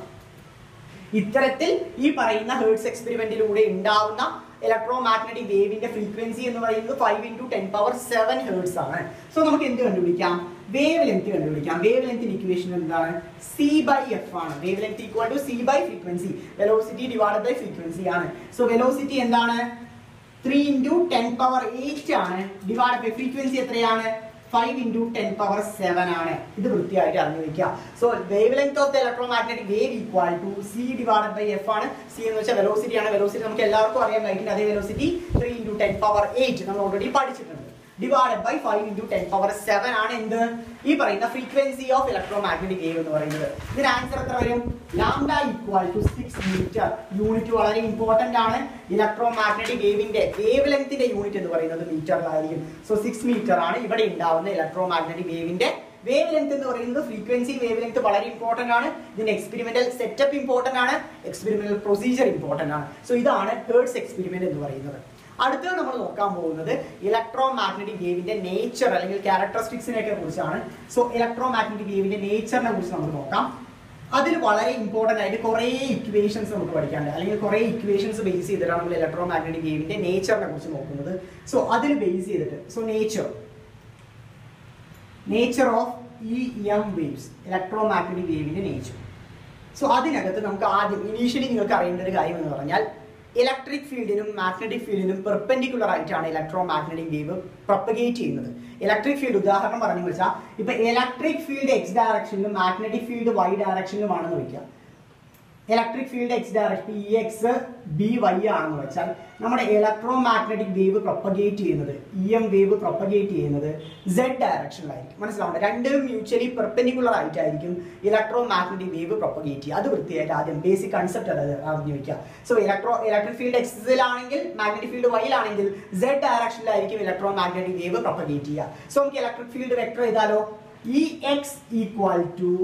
ഇത്തരത്തിൽ ഈ പറയുന്ന ഹേർട്സ് എക്സ്പെരിമെന്റിലൂടെ ഉണ്ടാവുന്ന ഇലക്ട്രോ മാഗ്നറ്റിക് വേവിന്റെ ഫ്രീക്വൻസി എന്ന് പറയുന്നത് five into ten power seven hertz ആണ് സോ നമുക്ക് എന്ത് കണ്ടുപിടിക്കാം വേവ് ലെങ്ത് കണ്ടുപിടിക്കാം വേവ് ലെങ്ത്തിന്റെ ഇക്വേഷൻ എന്താണ് സി ബൈ എഫ് ആണ് wavelength equal to C by frequency velocity divide by frequency ആണ് സോ വെലോസിറ്റി എന്താണ് three into ten power eight ആണ് ഡിവൈഡ് ബൈ ഫ്രീക്വൻസി എത്രയാണ് five into ten power seven ആണ് ഇത് വൃത്തിയായിട്ട് അറിഞ്ഞു വെക്കുക so wavelength of the electromagnetic wave equal to C divide by F ആണ് സി എന്ന് വെച്ചാൽ വെലോസിറ്റി ആണ് വെലോസിറ്റി നമുക്ക് എല്ലാവർക്കും അറിയാൻ കഴിക്കും അതേ velocity three into ten power eight നമ്മൾ ഓൾറെഡി പഠിച്ചിട്ടുണ്ട് divided by five into ten power seven ആണ് എന്ത് ഈ പറയുന്ന frequency of electromagnetic wave എന്ന് പറയുന്നത് ഇതിന് ആൻസർ എത്ര വരും lambda equal to six metre unit വളരെ ഇമ്പോർട്ടന്റ് ആണ് ഇലക്ട്രോ മാഗ്നറ്റിക് വേവിന്റെ വേവ് ലെങ്ത്തിന്റെ യൂണിറ്റ് എന്ന് പറയുന്നത് മീറ്ററിലായിരിക്കും സോ സിക്സ് മീറ്റർ ആണ് ഇവിടെ ഉണ്ടാവുന്ന ഇലക്ട്രോ മാഗ്നറ്റിക് വേവിന്റെ വേവ് ലെങ്ത് എന്ന് പറയുന്നത് ഫ്രീക്വൻസി വേവ് ലെങ്ത് വളരെ ഇമ്പോർട്ടന്റ് ആണ് ഇതിന്റെ എക്സ്പെരിമെന്റൽ സെറ്റപ്പ് ഇമ്പോർട്ടന്റ് ആണ് എക്സ്പെരിമെന്റൽ പ്രൊസീജിയർ ഇമ്പോർട്ടന്റ് ആണ് സോ ഇതാണ് ഹേർട്സ് എക്സ്പെരിമെന്റ് എന്ന് പറയുന്നത് അടുത്തത് നമ്മൾ നോക്കാൻ പോകുന്നത് ഇലക്ട്രോ മാഗ്നറ്റിക് വേവിന്റെ നേച്ചർ അല്ലെങ്കിൽ ക്യാരക്ടറിസ്റ്റിക്സിനെ ഒക്കെ കുറിച്ചാണ് സോ ഇലക്ട്രോ മാഗ്നറ്റിക് വേവിന്റെ നേച്ചറിനെ കുറിച്ച് നമുക്ക് നോക്കാം അതിൽ വളരെ ഇമ്പോർട്ടന്റ് ആയിട്ട് കുറേ ഇക്വേഷൻസ് നമുക്ക് പഠിക്കാനുണ്ട് അല്ലെങ്കിൽ കുറേ ഇക്വേഷൻസ് ബേസ് ചെയ്തിട്ടാണ് നമ്മൾ ഇലക്ട്രോ മാഗ്നറ്റിക് വേവിന്റെ നേച്ചറിനെ കുറിച്ച് നോക്കുന്നത് സോ അതിൽ ബേസ് ചെയ്തിട്ട് so nature nature of E M waves electromagnetic വേവിന്റെ നേച്ചർ സോ അതിനകത്ത് നമുക്ക് ആദ്യം ഇനീഷ്യലി നിങ്ങൾക്ക് അറിയേണ്ട ഒരു കാര്യം എന്ന് പറഞ്ഞാൽ ഇലക്ട്രിക് ഫീൽഡിനും മാഗ്നറ്റിക് ഫീൽഡിനും പെർപെൻഡിക്കുലർ ആയിട്ടാണ് ഇലക്ട്രോ മാഗ്നറ്റിക് വേവ് പ്രൊപ്പഗേറ്റ് ചെയ്യുന്നത് ഇലക്ട്രിക് ഫീൽഡ് ഉദാഹരണം പറഞ്ഞു വെച്ചാൽ ഇപ്പൊ ഇലക്ട്രിക് ഫീൽഡ് എക്സ് ഡയറക്ഷനിലും മാഗ്നറ്റിക് ഫീൽഡ് വൈ ഡയറക്ഷനിലുമാണെന്ന് വയ്ക്കുക electric field X direction E X B Y ആണെന്ന് വെച്ചാൽ നമ്മുടെ ഇലക്ട്രോ മാഗ്നറ്റിക് വേവ് പ്രൊപ്പഗേറ്റ് ചെയ്യുന്നത് ഇ എം വേവ് പ്രൊപ്പഗേറ്റ് ചെയ്യുന്നത് സെഡ് ഡയറക്ഷനിലായിരിക്കും മനസ്സിലാവുന്നത് രണ്ടും മ്യൂച്വലി പെർപെൻഡിക്കുലർ ആയിട്ടായിരിക്കും ഇലക്ട്രോ മാഗ്നറ്റിക് വേവ് പ്രൊപ്പഗേറ്റ് ചെയ്യുക അത് വൃത്തിയായിട്ട് ആദ്യം ബേസിക് കൺസെപ്റ്റ് അത് അറിഞ്ഞു വെക്കുക സോ ഇലക്ട്രോ ഇലക്ട്രിക് ഫീൽഡ് എക്സിലാണെങ്കിൽ മാഗ്നറ്റിക് ഫീൽഡ് വൈയിലാണെങ്കിൽ സെഡ് ഡയറക്ഷനിലായിരിക്കും ഇലക്ട്രോ മാഗ്നറ്റിക് വേവ് പ്രൊപ്പഗേറ്റ് ചെയ്യുക സോ നമുക്ക് ഇലക്ട്രിക് ഫീൽഡ് വെക്ടർ ചെയ്താലോ E X equal to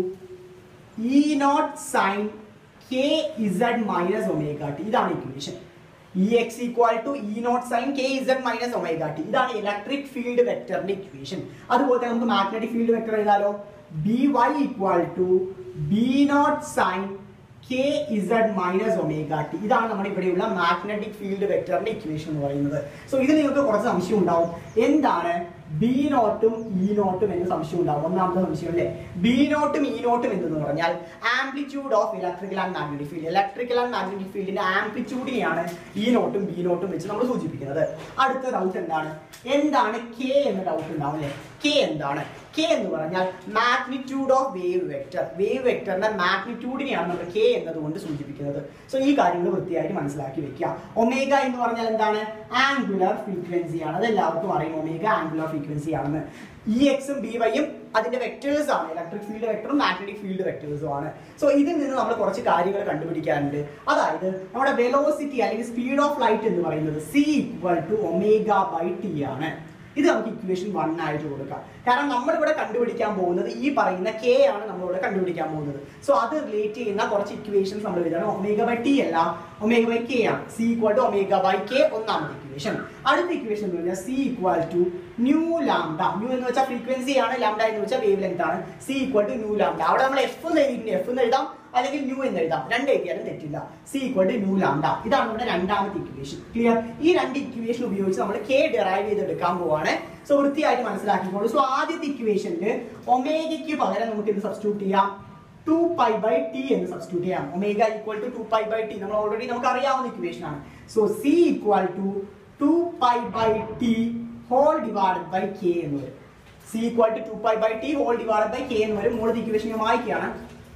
E nought sine K Z minus omega T ഇതാണ് equation E X equal to E nought sine K Z minus omega T ഇതാണ് electric field വെക്ടറിന്റെ equation അതുപോലെ തന്നെ നമുക്ക് magnetic field vector എഴുതാലോ B Y equal to B nought sine K Z minus omega T ഇതാണ് നമ്മുടെ ഇവിടെയുള്ള magnetic field വെക്ടറിന്റെ ഇക്വേഷൻ എന്ന് പറയുന്നത് സോ ഇതിൽ നിങ്ങൾക്ക് കുറച്ച് സംശയം ഉണ്ടാവും എന്താണ് ബി നോട്ടും ഇ നോട്ടും എന്ന് സംശയം ഉണ്ടാവും ഒന്നാമത്തെ സംശയം അല്ലേ ബി നോട്ടും ഇ നോട്ടും എന്തെന്ന് പറഞ്ഞാൽ amplitude of electrical and magnetic field electrical and magnetic ഫീൽഡിന്റെ ആംപ്ലിറ്റ്യൂഡിനെയാണ് ഇ നോട്ടും ബി നോട്ടും വെച്ച് നമ്മൾ സൂചിപ്പിക്കുന്നത് അടുത്ത ഡൗട്ട് എന്താണ് എന്താണ് കെ എന്ന ഡൗട്ട് ഉണ്ടാവും അല്ലേ കെ എന്താണ് കെ എന്ന് പറഞ്ഞാൽ magnitude of wave vector wave വെക്ടറിന്റെ മാഗ്നിറ്റ്യൂഡിനെയാണ് നമ്മൾ കെ എന്നതുകൊണ്ട് സൂചിപ്പിക്കുന്നത് സോ ഈ കാര്യങ്ങൾ വൃത്തിയായിട്ട് മനസ്സിലാക്കി വെക്കുക ഒമേഗ എന്ന് പറഞ്ഞാൽ എന്താണ് ആംഗുലർ ഫ്രീക്വൻസി ആണ് അത് എല്ലാവർക്കും അറിയും ഒമേഗ ആംഗുലർ ഫ്രീക്വൻസി ആണെന്ന് ഇ എക്സും ബി വൈയും അതിന്റെ വെക്ടേഴ്സ് ആണ് ഇലക്ട്രിക് ഫീൽഡ് വെക്ടറും മാഗ്നറ്റിക് ഫീൽഡ് വെക്ടേഴ്സും ആണ് സോ ഇതിൽ നിന്ന് നമ്മൾ കുറച്ച് കാര്യങ്ങൾ കണ്ടുപിടിക്കാനുണ്ട് അതായത് നമ്മുടെ വെലോസിറ്റി അല്ലെങ്കിൽ സ്പീഡ് ഓഫ് ലൈറ്റ് എന്ന് പറയുന്നത് C equal to omega by T ആണ് ഇത് നമുക്ക് ഇക്വേഷൻ വൺ ആയിട്ട് കൊടുക്കാം കാരണം നമ്മളിവിടെ കണ്ടുപിടിക്കാൻ പോകുന്നത് ഈ പറയുന്ന കെ ആണ് നമ്മളിവിടെ കണ്ടുപിടിക്കാൻ പോകുന്നത് സോ അത് റിലേറ്റ് ചെയ്യുന്ന കുറച്ച് ഇക്വേഷൻസ് നമ്മൾ എഴുതണം ഒമേഗ ബൈ ടി അല്ല ഒമേഗ ബൈ കെ ആണ് C equal to omega by K ഒന്നാമത്തെ ഇക്വേഷൻ അടുത്ത ഇക്വേഷൻ എന്ന് പറഞ്ഞാൽ C equal to nu lambda nu എന്ന് വെച്ചാൽ ഫ്രീക്വൻസി ആണ് ലാംഡ എന്ന് വെച്ചാൽ വേവ് ലെങ്ത് ആണ് C equal to nu lambda അവിടെ നമ്മൾ എഫ് എന്ന് എഴുതിയിട്ടുണ്ട് എഫ് എന്ന് എഴുതാം അല്ലെങ്കിൽ ന്യൂ എന്ന് എഴുതാം രണ്ട് എഴുതിയാലും തെറ്റില്ല C equal to nu lambda ഇതാണ് നമ്മുടെ രണ്ടാമത്തെ ഇക്വേഷൻ ക്ലിയർ ഈ രണ്ട് ഇക്വേഷൻ ഉപയോഗിച്ച് നമ്മൾ കെ ഡിറൈവ് ചെയ്തെടുക്കാൻ പോവാണ് സോ വൃത്തിയായിട്ട് മനസ്സിലാക്കിക്കോളൂ സോ ആദ്യത്തെ ഇക്വേഷനിൽ ഒമേഗയ്ക്ക് പകരം നമുക്ക് ഇത് സബ്സ്റ്റിറ്റ്യൂട്ട് ചെയ്യാം ടു പൈ ബൈ ടി എന്ന് സബ്സ്റ്റിറ്റ്യൂട്ട് ചെയ്യാം omega equal to two pi by T നമ്മൾ ഓൾറെഡി നമുക്ക് അറിയാവുന്ന ഇക്വേഷൻ ആണ് so C equal to two pi by T whole divide by K എന്ന് വരും C equal to two pi by T whole divide by K എന്ന് വരും മൂന്ന് equation ഞാൻ വായിക്കുകയാണ്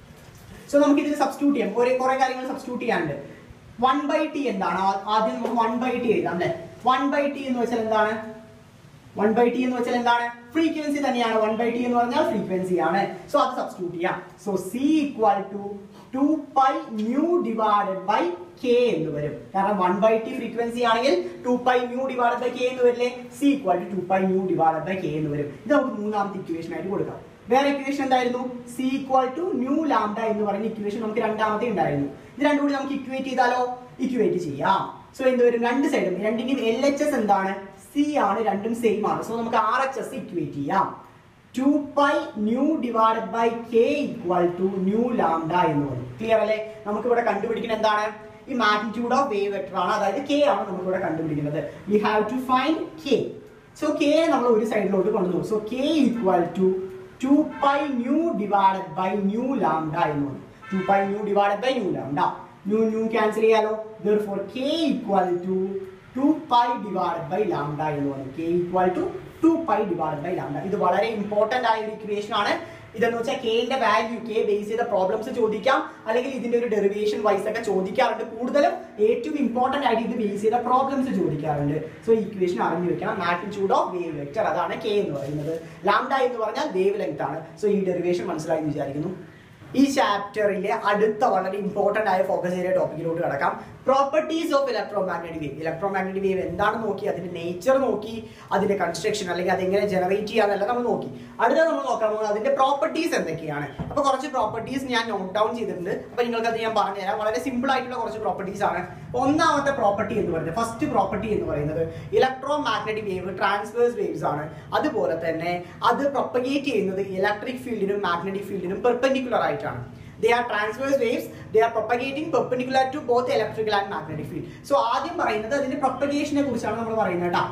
സോ നമുക്ക് ഇതിൽ സബ്സ്റ്റിറ്റ്യൂട്ട് ചെയ്യാം കുറെ കുറെ കാര്യങ്ങൾ സബ്സ്റ്റിറ്റ്യൂട്ട് ചെയ്യാനുണ്ട് വൺ ബൈ ടി എന്താണ് ആ- ആദ്യം നമുക്ക് വൺ ബൈ ടി എഴുതാം അല്ലെ വൺ ബൈ ടി എന്ന് വെച്ചാൽ എന്താണ് വൺ ബൈ ടി എന്ന് വെച്ചാൽ എന്താണ് ഫ്രീക്വൻസി തന്നെയാണ് വൺ ബൈ ടി എന്ന് പറഞ്ഞാൽ ഫ്രീക്വൻസി ആണ് സോ അത് സബ്സ്റ്റിറ്റ്യൂട്ട് ചെയ്യാം so C equal to two pi nu divided by K എന്ന് വരും കാരണം വൺ ബൈ ടി ഫ്രീക്വൻസി ആണെങ്കിൽ two pi nu divided by K എന്ന് വരില്ലേ C equal to two pi nu divided by K എന്ന് വരും ഇത് നമുക്ക് മൂന്നാമത്തെ ഇക്വേഷൻ ആയിട്ട് കൊടുക്കാം വേറെ ഇക്വേഷൻ എന്തായിരുന്നു C equal to nu lambda എന്ന് പറയുന്ന ഇക്വേഷൻ നമുക്ക് രണ്ടാമത്തെ ഉണ്ടായിരുന്നു ഇത് രണ്ടും കൂടി നമുക്ക് ഇക്വേറ്റ് ചെയ്താലോ ഇക്വേറ്റ് ചെയ്യാം സോ എന്ത് വരും രണ്ട് സൈഡും രണ്ടിന്റെയും എൽ എച്ച് എസ് എന്താണ് സി ആണ് രണ്ടും സെയിം ആണ് സോ നമുക്ക് ആർ എച്ച് എസ് ഇക്വേറ്റ് ചെയ്യാം two pi nu divided by K equal to nu lambda എന്ന് പറയും ക്ലിയർ അല്ലേ നമുക്ക് ഇവിടെ കണ്ടുപിടിക്കുന്നത് എന്താണ് ഈ മാഗ്നിറ്റ്യൂഡ് ഓഫ് വേവ് വെക്ടർ ആണ് അതായത് കെ ആണ് നമുക്ക് ഇവിടെ കണ്ടുപിടിക്കുന്നത് we have to find K so K നമ്മൾ ഒരു സൈഡിലോട്ട് കൊണ്ടുപോകും so K equal to two pi nu divided by nu lambda എന്ന് പറയും two pi nu divided by nu lambda nu nu cancel ചെയ്യാലോ for K equal to two pi divided by lambda എന്ന് പറയും K equal to two pi divided by lambda ഇത് വളരെ important ആയ ഒരു equation ആണ് ഇതെന്ന് വെച്ചാൽ കെന്റെ വാല്യൂ കെ ബേസ് ചെയ്ത പ്രോബ്ലംസ് ചോദിക്കാം അല്ലെങ്കിൽ ഇതിന്റെ ഒരു ഡെറിവേഷൻ വൈസ് ഒക്കെ ചോദിക്കാറുണ്ട് കൂടുതലും ഏറ്റവും ഇമ്പോർട്ടന്റ് ആയിട്ട് ഇത് ബേസ് ചെയ്ത പ്രോബ്ലംസ് ചോദിക്കാറുണ്ട് സോ ഇക്വേഷൻ അറിഞ്ഞു വെക്കണം മാഗ്നിറ്റ്യൂഡ് ഓഫ് വേവ് വെക്ടർ അതാണ് കെ എന്ന് പറയുന്നത് ലാംഡ എന്ന് പറഞ്ഞാൽ വേവ് ലെങ്ത് ആണ് സോ ഈ ഡെറിവേഷൻ മനസ്സിലായി എന്ന് വിചാരിക്കുന്നു ഈ ചാപ്റ്ററിലെ അടുത്ത വളരെ ഇമ്പോർട്ടന്റ് ആയ ഫോക്കസ് ഏരിയ ടോപ്പിക്കിലോട്ട് കിടക്കാം properties of electromagnetic wave electromagnetic wave എന്താണെന്ന് നോക്കി അതിന്റെ നേച്ചർ നോക്കി അതിന്റെ കൺസ്ട്രക്ഷൻ അല്ലെങ്കിൽ അതെങ്ങനെ ജനറേറ്റ് ചെയ്യാന്നെല്ലാം നമ്മൾ നോക്കി അടുത്ത നമ്മൾ നോക്കാൻ പോകുന്നത് അതിന്റെ പ്രോപ്പർട്ടീസ് എന്തൊക്കെയാണ് അപ്പൊ കുറച്ച് പ്രോപ്പർട്ടീസ് ഞാൻ നോട്ട് ഡൗൺ ചെയ്തിട്ടുണ്ട് അപ്പൊ നിങ്ങൾക്ക് അത് ഞാൻ പറഞ്ഞുതരാം വളരെ സിമ്പിൾ ആയിട്ടുള്ള കുറച്ച് പ്രോപ്പർട്ടീസ് ആണ് ഒന്നാമത്തെ പ്രോപ്പർട്ടി എന്ന് പറയുന്നത് ഫസ്റ്റ് പ്രോപ്പർട്ടി എന്ന് പറയുന്നത് electromagnetic wave transverse waves ആണ് അതുപോലെ തന്നെ അത് പ്രൊപ്പഗേറ്റ് ചെയ്യുന്നത് ഇലക്ട്രിക് ഫീൽഡിനും മാഗ്നറ്റിക് ഫീൽഡിനും പെർപെൻഡിക്കുലർ ആയിട്ടാണ് they are transverse waves they are propagating perpendicular to both electrical and magnetic field so ആദ്യം പറയുന്നത് അതിന്റെ പ്രൊപ്പഗേഷനെ കുറിച്ചാണ് നമ്മൾ പറയുന്നത് കേട്ടോ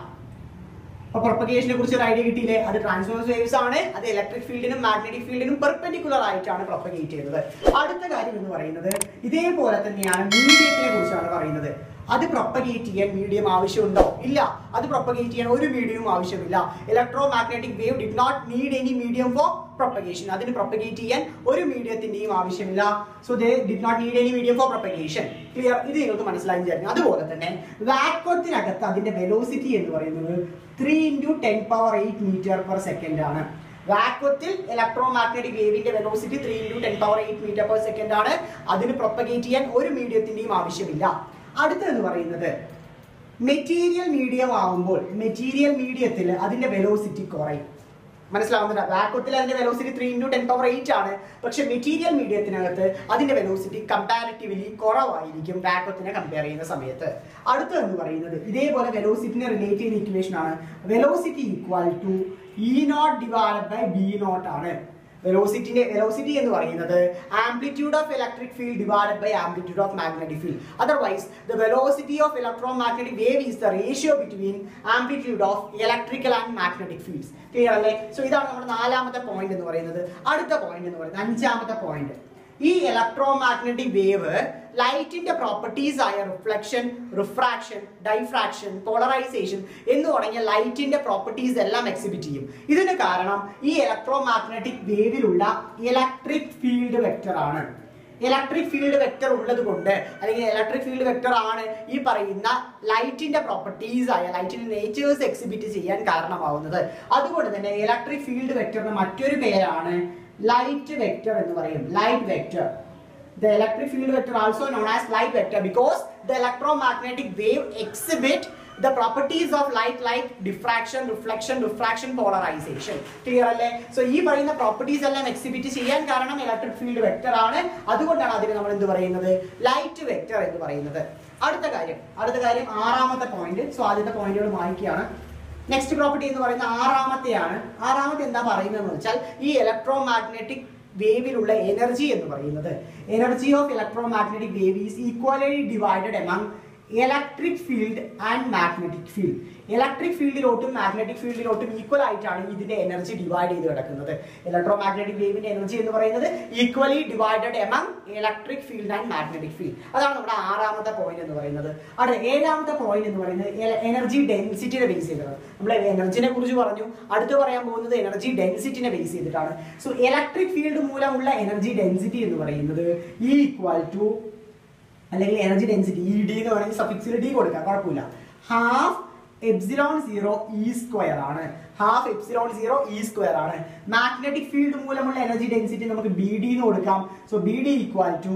അപ്പൊ പ്രൊപ്പഗേഷനെ കുറിച്ച് ഒരു ഐഡിയ കിട്ടിയില്ലേ അത് ട്രാൻസ്വേഴ്സ് വേവ്സ് ആണ് അത് ഇലക്ട്രിക് ഫീൽഡിനും മാഗ്നറ്റിക് ഫീൽഡിനും പെർപെൻഡിക്കുലർ ആയിട്ടാണ് പ്രൊപ്പഗേറ്റ് ചെയ്യുന്നത് അടുത്ത കാര്യം എന്ന് പറയുന്നത് ഇതേപോലെ തന്നെയാണ് മീഡിയത്തിനെ കുറിച്ചാണ് പറയുന്നത് അത് പ്രൊപ്പഗേറ്റ് ചെയ്യാൻ മീഡിയം ആവശ്യമുണ്ടോ ഇല്ല അത് പ്രൊപ്പഗേറ്റ് ചെയ്യാൻ ഒരു മീഡിയവും ആവശ്യമില്ല electromagnetic wave did not need any medium for propagation അതിന് പ്രൊപ്പഗേറ്റ് ചെയ്യാൻ ഒരു മീഡിയത്തിന്റെയും ആവശ്യമില്ല so they did not need any medium for propagation clear ഇത് നിങ്ങൾക്ക് മനസ്സിലായി വിചാരിക്കും അതുപോലെ തന്നെ വാക്വത്തിനകത്ത് അതിന്റെ വെലോസിറ്റി എന്ന് പറയുന്നത് three into ten power eight metre per second ആണ് വാക്വത്തിൽ ഇലക്ട്രോ മാഗ്നറ്റിക് വേവിന്റെ velocity three into ten power eight metre per second ആണ് അതിന് പ്രൊപ്പഗേറ്റ് ചെയ്യാൻ ഒരു മീഡിയത്തിന്റെയും ആവശ്യമില്ല അടുത്തെന്ന് പറയുന്നത് മെറ്റീരിയൽ മീഡിയം ആവുമ്പോൾ മെറ്റീരിയൽ മീഡിയത്തിൽ അതിന്റെ വെലോസിറ്റി കുറയും മനസ്സിലാവുന്നുണ്ട് വാക്വത്തിൽ അതിന്റെ velocity three into ten power eight ആണ് പക്ഷെ മെറ്റീരിയൽ മീഡിയത്തിനകത്ത് അതിന്റെ വെലോസിറ്റി കമ്പാരിറ്റീവ്ലി കുറവായിരിക്കും വാക്വത്തിനെ കമ്പയർ ചെയ്യുന്ന സമയത്ത് അടുത്തത് എന്ന് പറയുന്നത് ഇതേപോലെ വെലോസിറ്റിനെ റിലേറ്റ് ചെയ്യുന്ന ഇക്വേഷൻ ആണ് velocity equal to E naught divide by B naught ആണ് വെലോസിറ്റിന്റെ വെലോസിറ്റി എന്ന് പറയുന്നത് amplitude of electric field divided by amplitude of magnetic field otherwise the velocity of electromagnetic wave is the ratio between amplitude of electrical and magnetic fields clear അല്ലേ so ഇതാണ് നമ്മുടെ നാലാമത്തെ point എന്ന് പറയുന്നത് അടുത്ത point എന്ന് പറയുന്നത് അഞ്ചാമത്തെ പോയിന്റ് ഈ ഇലക്ട്രോ മാഗ്നറ്റിക് വേവ് ലൈറ്റിന്റെ പ്രോപ്പർട്ടീസ് ആയ റിഫ്ലക്ഷൻ റിഫ്രാക്ഷൻ ഡൈഫ്രാക്ഷൻ പോളറൈസേഷൻ എന്ന് തുടങ്ങിയ ലൈറ്റിന്റെ പ്രോപ്പർട്ടീസ് എല്ലാം എക്സിബിറ്റ് ചെയ്യും ഇതിന് കാരണം ഈ ഇലക്ട്രോ മാഗ്നറ്റിക് വേവിലുള്ള ഇലക്ട്രിക് ഫീൽഡ് വെക്ടർ ആണ് ഇലക്ട്രിക് ഫീൽഡ് വെക്ടർ ഉള്ളത് കൊണ്ട് അല്ലെങ്കിൽ ഇലക്ട്രിക് ഫീൽഡ് വെക്ടർ ആണ് ഈ പറയുന്ന ലൈറ്റിന്റെ പ്രോപ്പർട്ടീസ് ആയ ലൈറ്റിന്റെ നേച്ചേഴ്സ് എക്സിബിറ്റ് ചെയ്യാൻ കാരണമാവുന്നത് അതുകൊണ്ട് തന്നെ ഇലക്ട്രിക് ഫീൽഡ് വെക്ടറിന് മറ്റൊരു പേരാണ് ലൈറ്റ് വെക്ടർ എന്ന് പറയും light vector the electric field vector also known as light vector because the electromagnetic wave exhibit the properties of light like diffraction reflection refraction polarization clear അല്ലേ so ഈ പറയുന്ന properties എല്ലാം exhibit ചെയ്യാൻ കാരണം electric field vector ആണ് അതുകൊണ്ടാണ് അതിന് നമ്മൾ എന്ത് പറയുന്നത് ലൈറ്റ് വെക്ടർ എന്ന് പറയുന്നത് അടുത്ത കാര്യം അടുത്ത കാര്യം ആറാമത്തെ പോയിന്റ് സോ ആദ്യത്തെ പോയിന്റുകൾ വായിക്കുകയാണ് നെക്സ്റ്റ് പ്രോപ്പർട്ടി എന്ന് പറയുന്ന ആറാമത്തെയാണ് ആറാമത്തെ എന്താ പറയുന്നതെന്ന് വെച്ചാൽ ഈ ഇലക്ട്രോ മാഗ്നറ്റിക് വേവിലുള്ള എനർജി എന്ന് പറയുന്നത് energy of electromagnetic wave is equally divided among electric field and magnetic field electric ഫീൽഡിലോട്ടും മാഗ്നറ്റിക് ഫീൽഡിലോട്ടും ഈക്വൽ ആയിട്ടാണ് ഇതിന്റെ എനർജി ഡിവൈഡ് ചെയ്ത് കിടക്കുന്നത് ഇലക്ട്രോ മാഗ്നറ്റിക് വേവിന്റെ എനർജി എന്ന് പറയുന്നത് equally divided among electric field and magnetic field അതാണ് നമ്മുടെ ആറാമത്തെ പോയിന്റ് എന്ന് പറയുന്നത് അടുത്ത ഏഴാമത്തെ പോയിന്റ് എന്ന് പറയുന്നത് എനർജി ഡെൻസിറ്റിനെ ബേസ് ചെയ്തതാണ് നമ്മൾ എനർജിനെ കുറിച്ച് പറഞ്ഞു അടുത്ത് പറയാൻ പോകുന്നത് എനർജി ഡെൻസിറ്റിനെ ബേസ് ചെയ്തിട്ടാണ് സോ ഇലക്ട്രിക് ഫീൽഡ് മൂലമുള്ള എനർജി ഡെൻസിറ്റി എന്ന് പറയുന്നത് ഈക്വൽ ടു അല്ലെങ്കിൽ എനർജി ഡെൻസിറ്റി ഇ ഡി എന്ന് പറയുന്നത് സഫിക്സിൽ ഡി കൊടുക്കാം കുഴപ്പമില്ല half epsilon zero E square ആണ് half epsilon zero E square ആണ് മാഗ്നറ്റിക് ഫീൽഡ് മൂലമുള്ള എനർജി ഡെൻസിറ്റി നമുക്ക് ബി ഡി എന്ന് കൊടുക്കാം so B D equal to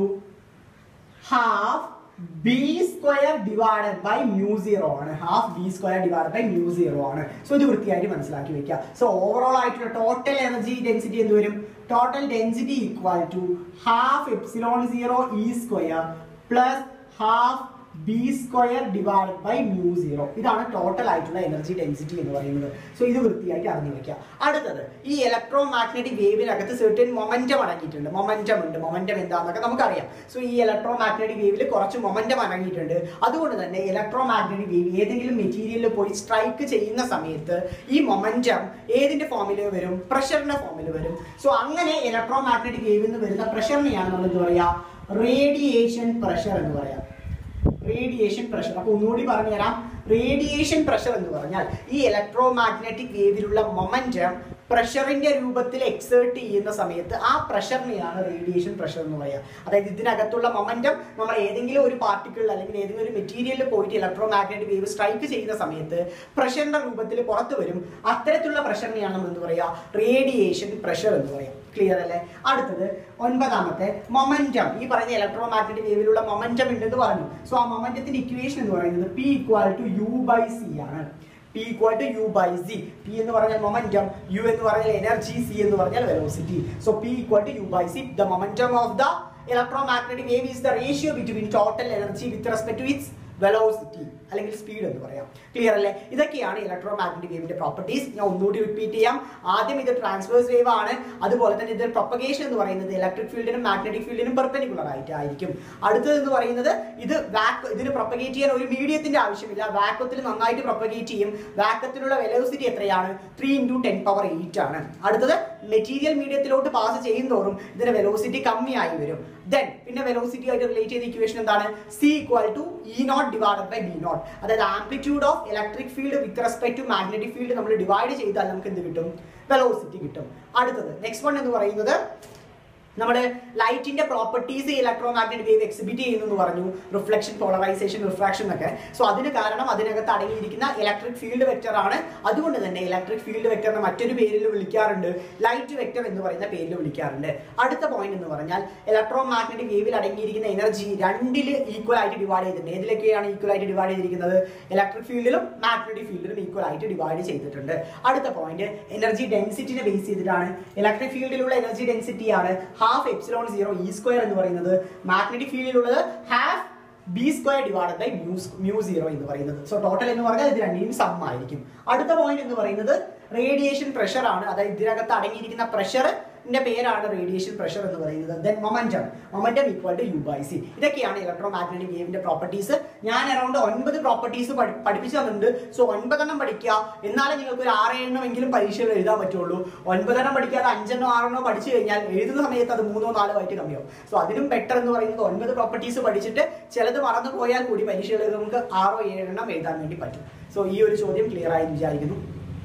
half B square divided by mu zero ആണ് half B square divide by mu zero ആണ് so ഇത് വൃത്തിയായിട്ട് മനസ്സിലാക്കി വെക്കുക സോ ഓവറോൾ ആയിട്ടുള്ള ടോട്ടൽ എനർജി ഡെൻസിറ്റി എന്ത് വരും total density equal to half epsilon zero E square plus half B square divide by mu zero ഇതാണ് ടോട്ടൽ ആയിട്ടുള്ള എനർജി ഡെൻസിറ്റി എന്ന് പറയുന്നത് സോ ഇത് വൃത്തിയായിട്ട് അറിഞ്ഞു വെക്കുക അടുത്തത് ഈ ഇലക്ട്രോ മാഗ്നറ്റിക് വേവിനകത്ത് സെർട്ടൻ മൊമെന്റം അടങ്ങിയിട്ടുണ്ട് മൊമെന്റം ഉണ്ട് മൊമെന്റം എന്താണെന്നൊക്കെ നമുക്കറിയാം സോ ഈ ഇലക്ട്രോ മാഗ്നറ്റിക് വേവിൽ കുറച്ച് മൊമെന്റം അടങ്ങിയിട്ടുണ്ട് അതുകൊണ്ട് തന്നെ ഇലക്ട്രോ മാഗ്നറ്റിക് വേവ് ഏതെങ്കിലും മെറ്റീരിയലിൽ പോയി സ്ട്രൈക്ക് ചെയ്യുന്ന സമയത്ത് ഈ മൊമെന്റം ഏതിന്റെ ഫോമിൽ വരും പ്രഷറിന്റെ ഫോമിൽ വരും സോ അങ്ങനെ ഇലക്ട്രോ മാഗ്നറ്റിക് വേവിൽ നിന്ന് വരുന്ന പ്രഷറിനെയാണ് നമ്മൾ എന്ത് പറയാ റേഡിയേഷൻ പ്രഷർ എന്ന് പറയാം റേഡിയേഷൻ പ്രഷർ അപ്പൊ ഒന്നുകൂടി പറഞ്ഞുതരാം റേഡിയേഷൻ പ്രഷർ എന്ന് പറഞ്ഞാൽ ഈ ഇലക്ട്രോ മാഗ്നറ്റിക് വേവിലുള്ള മൊമെന്റം പ്രഷറിന്റെ രൂപത്തിൽ എക്സേർട്ട് ചെയ്യുന്ന സമയത്ത് ആ പ്രഷറിനെയാണ് റേഡിയേഷൻ പ്രഷർ എന്ന് പറയുക അതായത് ഇതിനകത്തുള്ള മൊമെന്റം നമ്മൾ ഏതെങ്കിലും ഒരു പാർട്ടിക്കിൾ അല്ലെങ്കിൽ ഏതെങ്കിലും ഒരു മെറ്റീരിയലിൽ പോയിട്ട് ഇലക്ട്രോ മാഗ്നറ്റിക് വേവ് സ്ട്രൈക്ക് ചെയ്യുന്ന സമയത്ത് പ്രഷറിന്റെ രൂപത്തിൽ പുറത്തു വരും അത്തരത്തിലുള്ള പ്രഷറിനെയാണ് നമ്മൾ എന്ത് പറയുക റേഡിയേഷൻ പ്രഷർ എന്ന് പറയാം ക്ലിയർ അല്ലേ അടുത്തത് ഒൻപതാമത്തെ മൊമെന്റം ഈ പറഞ്ഞ ഇലക്ട്രോ മാഗ്നറ്റിക് വേവിലുള്ള മൊമെന്റം ഉണ്ടെന്ന് പറഞ്ഞു സോ ആ മൊമെന്റത്തിന്റെ ഇക്വേഷൻ എന്ന് പറയുന്നത് P equal to U by C ആണ് P equal to U by C P എന്ന് പറഞ്ഞാൽ മൊമെന്റം യു എന്ന് പറഞ്ഞാൽ എനർജി സി എന്ന് പറഞ്ഞാൽ velocity so P equal to U by C the momentum of the electromagnetic wave is the ratio between total energy with respect to its velocity അല്ലെങ്കിൽ speed എന്ന് പറയാം clear അല്ലേ ഇതൊക്കെയാണ് electromagnetic വേവിന്റെ properties ഞാൻ ഒന്നുകൂടി റിപ്പീറ്റ് ചെയ്യാം ആദ്യം ഇത് ട്രാൻസ്വേഴ്സ് വേവ് ആണ് അതുപോലെ തന്നെ ഇത് പ്രൊപ്പഗേഷൻ എന്ന് പറയുന്നത് ഇലക്ട്രിക് ഫീൽഡിനും മാഗ്നറ്റിക് ഫീൽഡിനും പെർപെൻഡിക്കുലർ ആയിട്ടായിരിക്കും അടുത്തത് എന്ന് പറയുന്നത് ഇത് വാക്ക് ഇതിന് പ്രൊപ്പഗേറ്റ് ചെയ്യാൻ ഒരു മീഡിയത്തിന്റെ ആവശ്യമില്ല വാക്വത്തിൽ നന്നായിട്ട് പ്രൊപ്പഗേറ്റ് ചെയ്യും വാക്കത്തിലുള്ള വെലോസിറ്റി എത്രയാണ് three into ten power eight ആണ് അടുത്തത് മെറ്റീരിയൽ മീഡിയത്തിലോട്ട് പാസ് ചെയ്യുന്നതോറും ഇതിന്റെ വെലോസിറ്റി കമ്മിയായി വരും ദെൻ പിന്നെ വെലോസിറ്റി ആയിട്ട് റിലേറ്റ് ചെയ്ത ഇക്വേഷൻ എന്താണ് C equal to E naught divided by B naught അതായത് amplitude of electric field with respect to magnetic field നമ്മൾ ഡിവൈഡ് ചെയ്താൽ നമുക്ക് എന്ത് കിട്ടും വെലോസിറ്റി കിട്ടും അടുത്തത് നെക്സ്റ്റ് വൺ എന്ന് പറയുന്നത് നമ്മുടെ ലൈറ്റിന്റെ properties electromagnetic wave exhibit ചെയ്യുന്നു എന്ന് പറഞ്ഞു റിഫ്ലക്ഷൻ പോളറൈസേഷൻ റിഫ്രാക്ഷൻ ഒക്കെ സോ അതിന് കാരണം അതിനകത്ത് അടങ്ങിയിരിക്കുന്ന ഇലക്ട്രിക് ഫീൽഡ് വെക്ടർ ആണ് അതുകൊണ്ട് തന്നെ ഇലക്ട്രിക് ഫീൽഡ് വെക്ടറിനെ മറ്റൊരു പേരിൽ വിളിക്കാറുണ്ട് ലൈറ്റ് വെക്ടർ എന്ന് പറയുന്ന പേരിൽ വിളിക്കാറുണ്ട് അടുത്ത പോയിന്റ് എന്ന് പറഞ്ഞാൽ ഇലക്ട്രോ മാഗ്നറ്റിക് വേവിൽ അടങ്ങിയിരിക്കുന്ന എനർജി രണ്ടിൽ ഈക്വൽ ആയിട്ട് ഡിവൈഡ് ചെയ്തിട്ടുണ്ട് ഏതിലൊക്കെയാണ് ഈക്വൽ ആയിട്ട് ഡിവൈഡ് ചെയ്തിരിക്കുന്നത് ഇലക്ട്രിക് ഫീൽഡിലും മാഗ്നറ്റിക് ഫീൽഡിലും ഈക്വൽ ആയിട്ട് ഡിവൈഡ് ചെയ്തിട്ടുണ്ട് അടുത്ത പോയിന്റ് എനർജി ഡെൻസിറ്റിനെ ബേസ് ചെയ്തിട്ടാണ് ഇലക്ട്രിക് ഫീൽഡിലുള്ള എനർജി ഡെൻസിറ്റി ആണ് half epsilon zero E square എന്ന് പറയുന്നത് മാഗ്നറ്റിക് ഫീൽഡിലുള്ളത് half B square divide by mu mu zero എന്ന് പറയുന്നത് സോ ടോട്ടൽ എന്ന് പറഞ്ഞാൽ ഇത് രണ്ടിനും സം ആയിരിക്കും അടുത്ത പോയിന്റ് എന്ന് പറയുന്നത് റേഡിയേഷൻ പ്രഷർ ആണ് അതായത് ഇതിനകത്ത് അടങ്ങിയിരിക്കുന്ന പ്രഷർ ന്റെ പേരാണ് റേഡിയേഷൻ പ്രഷർ എന്ന് പറയുന്നത് then momentum momentum equal to U by C ഇതൊക്കെയാണ് ഇലക്ട്രോ മാഗ്നറ്റിക് വേവിന്റെ പ്രോപ്പർട്ടീസ് ഞാൻ അറൗണ്ട് ഒൻപത് പ്രോപ്പർട്ടീസ് പഠിപ്പിച്ചു തന്നിട്ടുണ്ട് സോ ഒൻപതെണ്ണം പഠിക്കുക എന്നാലേ നിങ്ങൾക്ക് ഒരു ആറ് എണ്ണം എങ്കിലും പരീക്ഷയിൽ എഴുതാൻ പറ്റുള്ളൂ ഒൻപതെണ്ണം പഠിക്കാതെ അഞ്ചെണ്ണോ ആറെണ്ണോ പഠിച്ചു കഴിഞ്ഞാൽ എഴുതുന്ന സമയത്ത് അത് മൂന്നോ നാലോ ആയിട്ട് കമ്മിയാവും സോ അതിനും ബെറ്റർ എന്ന് പറയുന്നത് ഒൻപത് പ്രോപ്പർട്ടീസ് പഠിച്ചിട്ട് ചിലത് മറന്നു പോയാൽ കൂടി പരീക്ഷയിൽ നമുക്ക് ആറോ ഏഴെണ്ണം എഴുതാൻ വേണ്ടി പറ്റും സോ ഈ ഒരു ചോദ്യം ക്ലിയർ ആയി വിചാരിക്കുന്നു